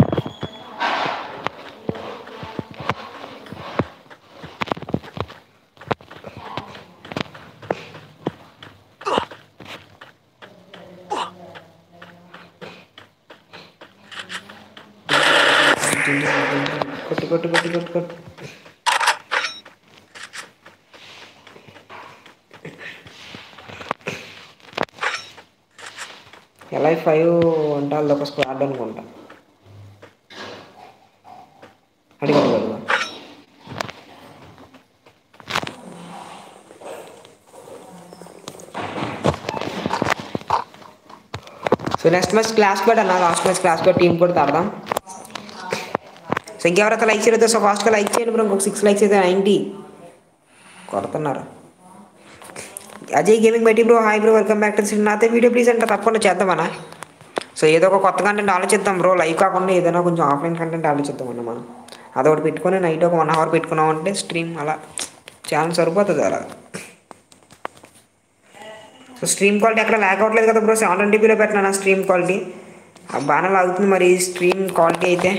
కొట్టు కొట్టు కొట్టు కొట్టు కొట్టు ఎల్ఐ ఫైవ్ అంటే వాళ్ళది ఒక స్క్వాడ్ అనుకుంటా అడిగి అడిగి అడిగి so next match clash squad అన్న last match clash squad team కూడా ఆడదాం సో ఇంకెవరైతే లైక్ చేయలేదో సో ఫాస్ట్గా లైక్ చేయండి బ్రో ఇంకొక సిక్స్ లైక్స్ అయితే నైంటీ కొడుతున్నారు అజయ్ గేమింగ్ బయటి bro hi bro welcome back to సిన్ నాతో వీడియో ప్లీజ్ అంటే తప్పకుండా చేద్దామన్నా సో ఏదో ఒక కొత్త కంటెంట్ ఆలోచిద్దాం బ్రో లైవ్ కాకుండా ఏదైనా కొంచెం ఆఫ్లైన్ కంటెంట్ ఆలోచిద్దాం అన్న మనం అదొకటి పెట్టుకొని నైట్ ఒక వన్ అవర్ పెట్టుకున్నాం అంటే స్ట్రీమ్ అలా ఛానల్ సరిపోతుంది అలా సో స్ట్రీమ్ క్వాలిటీ ఎక్కడ ల్యాక్ అవ్వట్లేదు కదా బ్రో సెవెన్ ట్వంటీపీలో పెట్టినా స్ట్రీమ్ క్వాలిటీ బాగానే లాగుతుంది మరి స్ట్రీమ్ క్వాలిటీ అయితే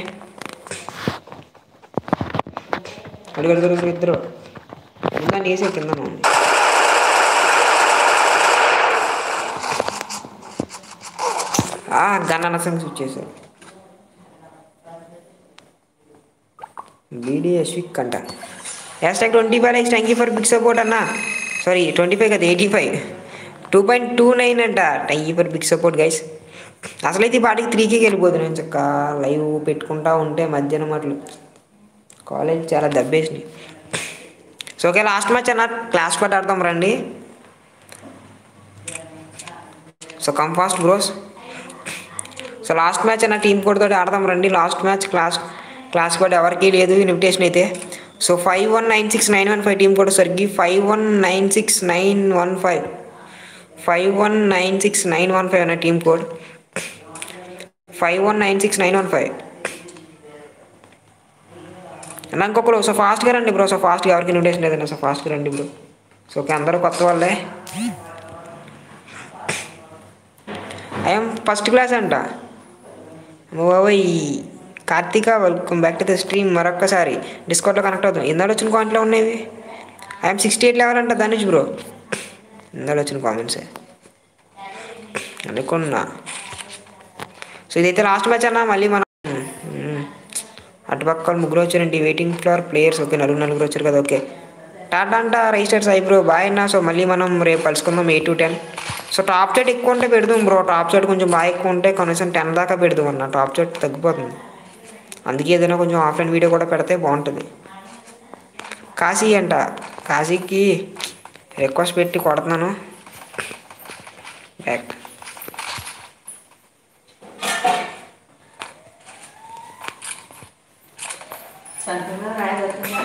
అడుగు అడుగు అడుగు ఇద్దరు కింద వేసే కింద ఉంది గన్ అనసం స్విచ్ చేశారు బీడీ అశ్విక్ అంట hashtag twenty five likes thank you for big support అన్న సారీ ట్వంటీ ఫైవ్ కదా eighty five two point two nine అంట thank you for big support guys అసలైతే ఈ పాటికి త్రీకి వెళ్ళిపోతున్నాను చక్క లైవ్ పెట్టుకుంటా ఉంటే మధ్యాహ్నం అట్లు కాలేజ్ చాలా దబ్బేసినాయి సో ఓకే లాస్ట్ మ్యాచ్ అన్న క్లాస్ పాట్ ఆడతాం రండి so come fast bros so last match అన్న టీం కోడ్ తోటి ఆడదాం రండి last match clash clash squad ఎవరికి లేదు ఇన్విటేషన్ అయితే so five one nine six nine one five team code సరికి five one nine six nine one five five one nine six nine one five అన్న team code five one nine six nine one five అన్న ఇంకొకరు so ఫాస్ట్గా రండి bro so ఫాస్ట్గా ఎవరికి invitation లేదన్న so ఫాస్ట్గా రండి బ్రో సో ఓకే అందరూ కొత్త వాళ్ళే ఐఎమ్ ఫస్ట్ క్లాస్ అంట ఓయ్ Karthika welcome back to the stream మరొక్కసారి డిస్కౌంట్లో కనెక్ట్ అవుతుంది ఎన్నాడు వచ్చిన కాంట్లో ఉన్నవి ఐఎమ్ సిక్స్టీ ఎయిట్ లెవెల్ అంట ధనుష్ బ్రో ఇందాక వచ్చిన కామెంట్సే అనుకున్నా సో ఇదైతే లాస్ట్ మ్యాచ్ అన్న మళ్ళీ మనం మ్మ్. అటుపక్క వాళ్ళు ముగ్గురు వచ్చారండి వెయిటింగ్ ఫర్ ప్లేయర్స్ ఓకే నలుగురు నలుగురు వచ్చారు కదా ఓకే టాటా అంట రిజిస్టర్స్ అయి బ్రో బాయ్ అన్న సో మళ్ళీ మనం రేపు కలుసుకుందాం eight to ten so top chat ఎక్కువ ఉంటే పెడదాం బ్రో టాప్ సెట్ కొంచెం బాగా ఎక్కువ ఉంటే కనీసం టెన్ దాకా పెడదాం అన్న టాప్ సెట్ తగ్గిపోతుంది అందుకే ఏదైనా కొంచెం ఆఫ్లైన్ వీడియో కూడా పెడితే బాగుంటుంది కాశీ అంట కాశీకి రిక్వెస్ట్ పెట్టి కొడుతున్నాను బ్యాక్ సంతలో రాయబోతుందా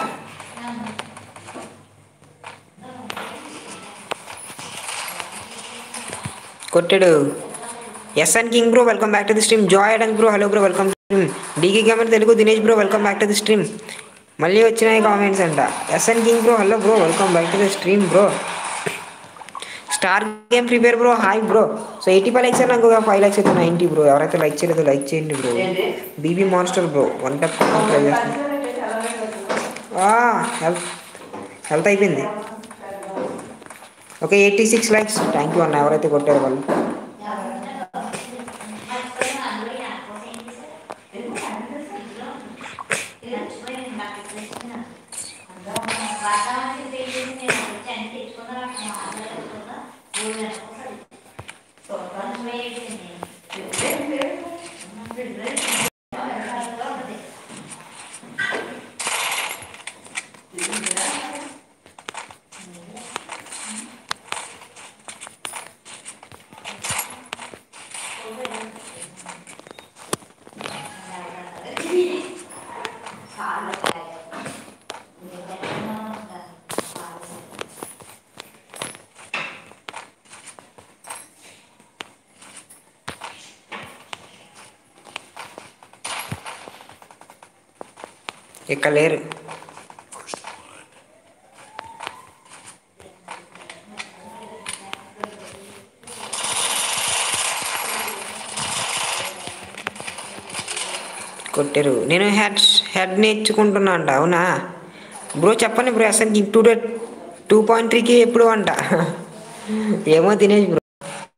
కొట్టాడు SN king bro welcome back to the stream Joy అడంగ్ bro hello bro welcome stream DK gamer Telugu Dinesh bro welcome back to the stream మళ్ళీ వచ్చినాయి కామెంట్స్ అంట SN king bro hello bro welcome back to the stream bro star game prepare bro hi bro so eighty five likes నాకు five likes అయితే ninety bro ఎవరైతే like చేయలేదో like చేయండి bro ఏంటి? BB monster bro one tap try చేస్తాను health health అయిపోయింది okay eighty six likes thank you అన్న ఎవరైతే కొట్టారో వాళ్ళు ఇక్కడ లేరు కొట్టారు నేను హెడ్ హెడ్ నేర్చుకుంటున్నా అంట అవునా బ్రో చెప్పండి బ్రో అసలు టూ టూ పాయింట్ త్రీకి ఎప్పుడు అంట ఏమో తినేసి బ్రో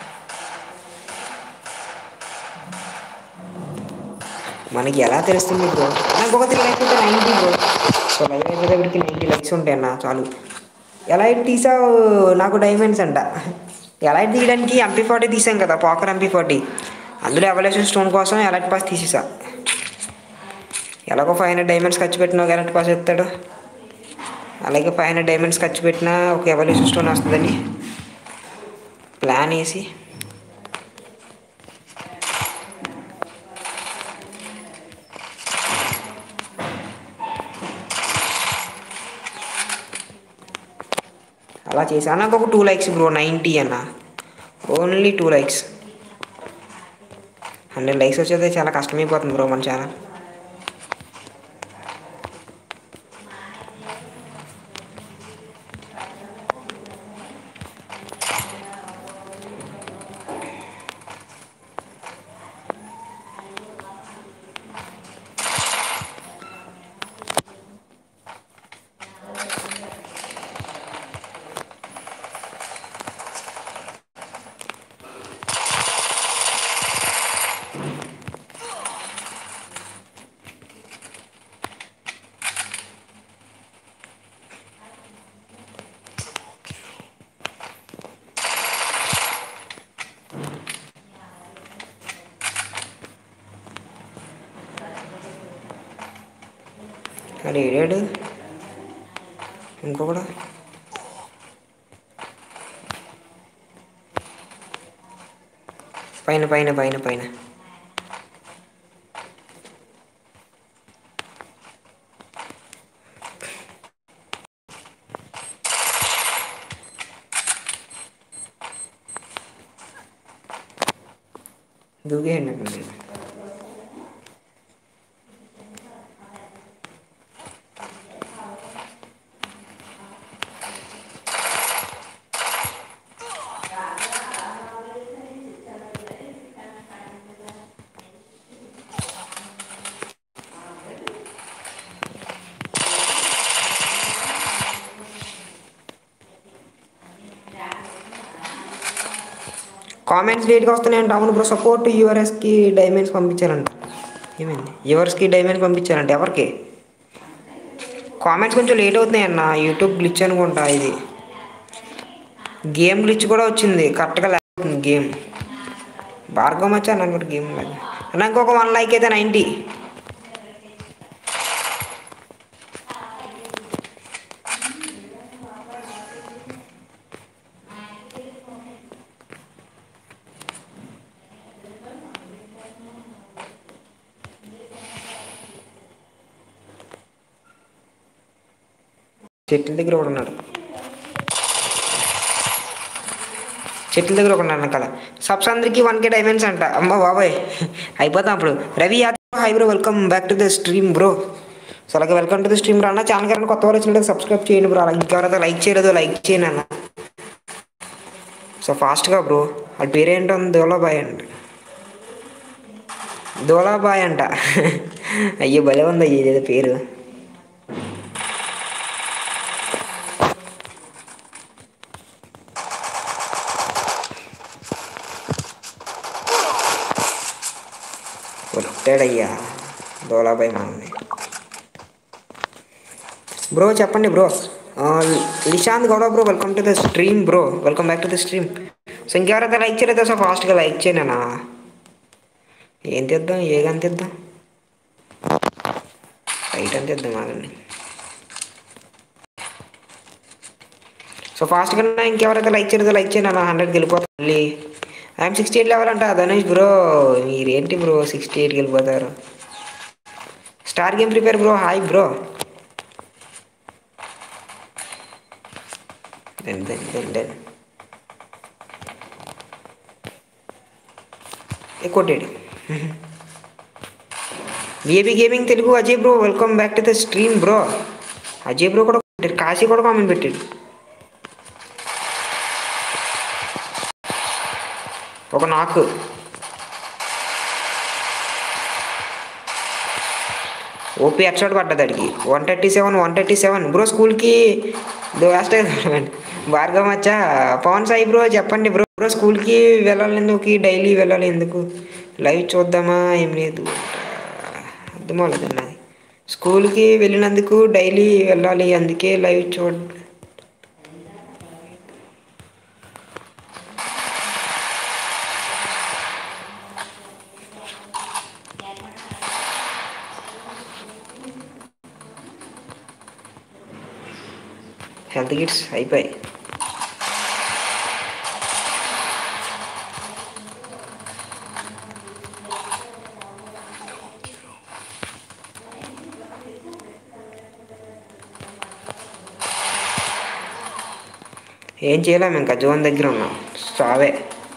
మనకి ఎలా తెలుస్తుంది బ్రో నాకు ఒక త్రీ లైక్స్ అయితే నైంటీ బ్రో సో లైవ్ అయిపోయేటప్పటికి నైంటీ లైక్స్ ఉంటాయి అన్న చాలు ఎలా తీసావు నాకు డైమండ్స్ అంట ఎలా తీయడానికి ఎంపీ ఫార్టీ తీసాం కదా పాకర్ ఎంపీ ఫార్టీ అందులో ఎవల్యూషన్ స్టోన్ కోసం ఎలర్ట్ పాస్ తీసేసా ఎలాగో ఫైవ్ హండ్రెడ్ డైమండ్స్ ఖర్చు పెట్టినా ఒక ఎలర్ట్ పాస్ ఇస్తాడు అలాగే ఫైవ్ హండ్రెడ్ డైమండ్స్ ఖర్చు పెట్టినా ఒక ఎవల్యూషన్ స్టోన్ వస్తుందని ప్లాన్ వేసి అలా చేసా నాకు ఒక టూ లైక్స్ బ్రో నైంటీ అన్న only two likes hundred likes వచ్చేది చాలా కష్టమైపోతుంది బ్రో మన ఛానల్ అది ఏడాడు ఇంకొకడు పైన పైన పైన పైన దూకేయండి అక్కడ నుంచి. కామెంట్స్ లేట్గా వస్తున్నాయంట అవును బ్రో సపోర్ట్ యూఆర్ఎస్కి డైమండ్స్ పంపించారంట ఏమైంది యూవర్స్కి డైమండ్స్ పంపించారంట ఎవరికి కామెంట్స్ కొంచెం లేట్ అవుతున్నాయి అన్న యూట్యూబ్ గ్లిచ్ అనుకుంటా ఇది గేమ్ గ్లిచ్ కూడా వచ్చింది కరెక్ట్గా లేకపోతుంది గేమ్ భార్గవ్ మచ్చా నన్ను కూడా గేమ్ లేదు అన్న ఇంకొక వన్ లైక్ అయితే నైంటీ చెట్ల దగ్గర కూడా ఉన్నాడు చెట్ల దగ్గర ఒక ఉన్నాడు కదా సబ్స్ అందరికి వన్ కే డైమండ్స్ అంట అమ్మ బాబాయ్ అయిపోతాం అప్పుడు Ravi Yadav hi bro welcome back to the stream bro so అలాగే వెల్కమ్ టు ద స్ట్రీమ్ రా అన్న ఛానల్ గారిని కొత్త వాళ్ళు వచ్చినట్టు సబ్స్క్రైబ్ చేయండి బ్రో అలాగే ఇంకెవరైతే లైక్ చేయలేదో లైక్ చేయండి అన్న సో ఫాస్ట్గా బ్రో వాళ్ళ పేరేంటో దోలాబాయ్ అంట దోలాబాయ్ అంట అయ్యో భలే ఉంది అయ్యో ఇదేదో పేరు కొట్టాడయ్యా దోలాబాయ్ మనల్ని బ్రో చెప్పండి bro Lishanth Gowda bro welcome to the stream bro welcome back to the stream so ఇంకెవరైతే లైక్ చేయలేదో సో ఫాస్ట్గా లైక్ చేయనా ఏం తెద్దాం ఏ గన్ తెద్దాం రైట్ అని తెద్దాం ఆగండి సో ఫాస్ట్గా ఇంకెవరైతే లైక్ చేయలేదో లైక్ చేయను అన్న హండ్రెడ్కి వెళ్ళిపోతాం మళ్ళీ ఐఎమ్ సిక్స్టీ ఎయిట్ లెవెల్ అంట ధనుష్ బ్రో మీరేంటి బ్రో సిక్స్టీ ఎయిట్కి వెళ్ళిపోతారు star game prepare bro hi bro then then then then కొట్టాడు baby gaming Telugu Ajay bro welcome back to the stream bro Ajay bro కూడా కొట్టాడు కాశీ కూడా కామెంట్ పెట్టాడు ఒక నాకు ఓపీ హెడ్షాట్ పడ్డది అడిగి one thirty seven one thirty seven bro స్కూల్కి లాస్ట్ భార్గవ మచ్చా పవన్ సాయి బ్రో చెప్పండి బ్రో బ్రో స్కూల్కి వెళ్ళాలి ఎందుకు డైలీ వెళ్ళాలి ఎందుకు లైవ్ చూద్దామా ఏం లేదు అర్థమవులేదు నాది స్కూల్కి వెళ్ళినందుకు డైలీ వెళ్ళాలి అందుకే లైవ్ చూడ హెల్త్ కిట్స్ అయిపోయాయి ఏం చేయలేము ఇంకా జోన్ దగ్గర ఉన్నాం సావే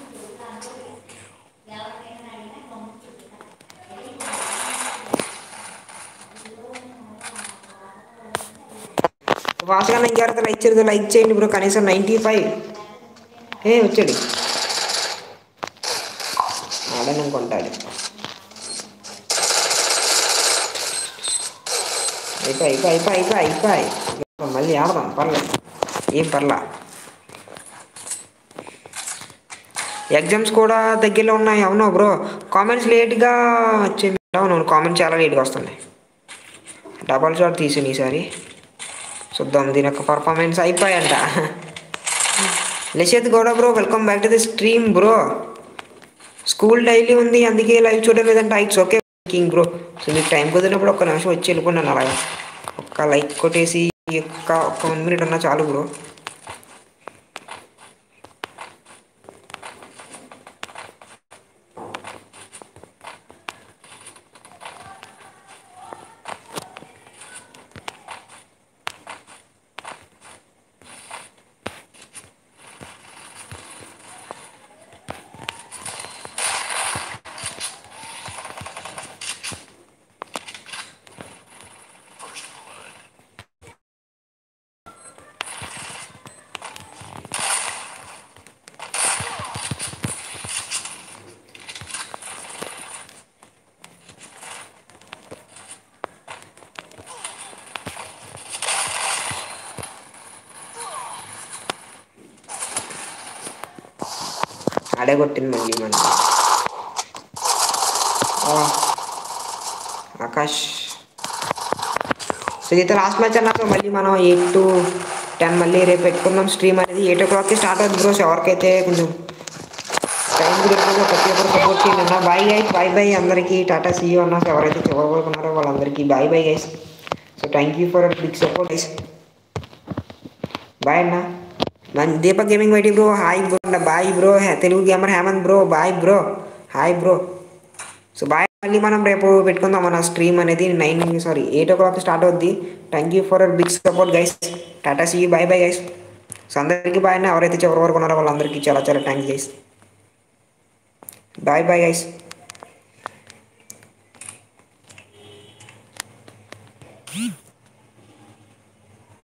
ఫాస్ట్గా ఇంకెవరైతే లైక్ చేయలేదు లైక్ చేయండి బ్రో కనీసం నైంటీ ఫైవ్ ఏ వచ్చాడు ఆడనుకుంటాడు అయిపోయి అయిపోయి అయిపోయి అయిపోయి అయిపోయి మళ్ళీ ఆడదాం పర్లేదు ఏం పర్లా ఎగ్జామ్స్ కూడా దగ్గరలో ఉన్నాయి అవును బ్రో కామెంట్స్ లేట్గా వచ్చే అవును కామెంట్స్ చాలా లేట్గా వస్తున్నాయి డబల్ షాట్ తీసాను ఈసారి చూద్దాం దీని యొక్క పర్ఫార్మెన్స్ అయిపోయాయంట Nisheth Gowda bro welcome back to the stream bro school daily ఉంది అందుకే లైవ్ చూడడం లేదంటే it's okay king bro so మీకు టైం కుదిరినప్పుడు ఒక్క నిమిషం వచ్చి వెళ్ళిపోయినాను అలాగా ఒక్క లైక్ కొట్టేసి ఒక్క ఒక్క వన్ మినిట్ అన్నా చాలు బ్రో ఆడే కొట్టింది మళ్ళీ మన ఆ, ఆకాష్ సో ఇదైతే లాస్ట్ మ్యాచ్ అన్నా సో మళ్ళీ మనం ఎయిట్ టు టెన్ మళ్ళీ రేపు పెట్టుకుందాం స్ట్రీమ్ అనేది ఎయిట్ ఓ క్లాక్కి స్టార్ట్ అవుతుంది బ్రోస్ ఎవరికైతే కొంచెం టైం కుదిరిపోతే ప్రతి ఒక్కరు సపోర్ట్ చేయండి అన్న బాయ్ గైస్ బాయ్ బాయ్ అందరికీ టాటా సీయూ అన్న ఎవరైతే చివరికొన్నారో వాళ్ళందరికీ bye bye guys so thank you for big support guys bye అన్న మన Deepak gaming YT bro hi bro bye bro Telugu gamer Hemanth bro bye bro hi bro so bye మళ్ళీ మనం రేపు పెట్టుకుందాం మన స్ట్రీమ్ అనేది nine sorry eight o'clock start అవుద్ది thank you for big support guys tata see bye bye guys so అందరికీ bye అన్న ఎవరైతే చివరి వరకు ఉన్నారో వాళ్ళందరికీ చాలా చాలా thanks guys bye bye guys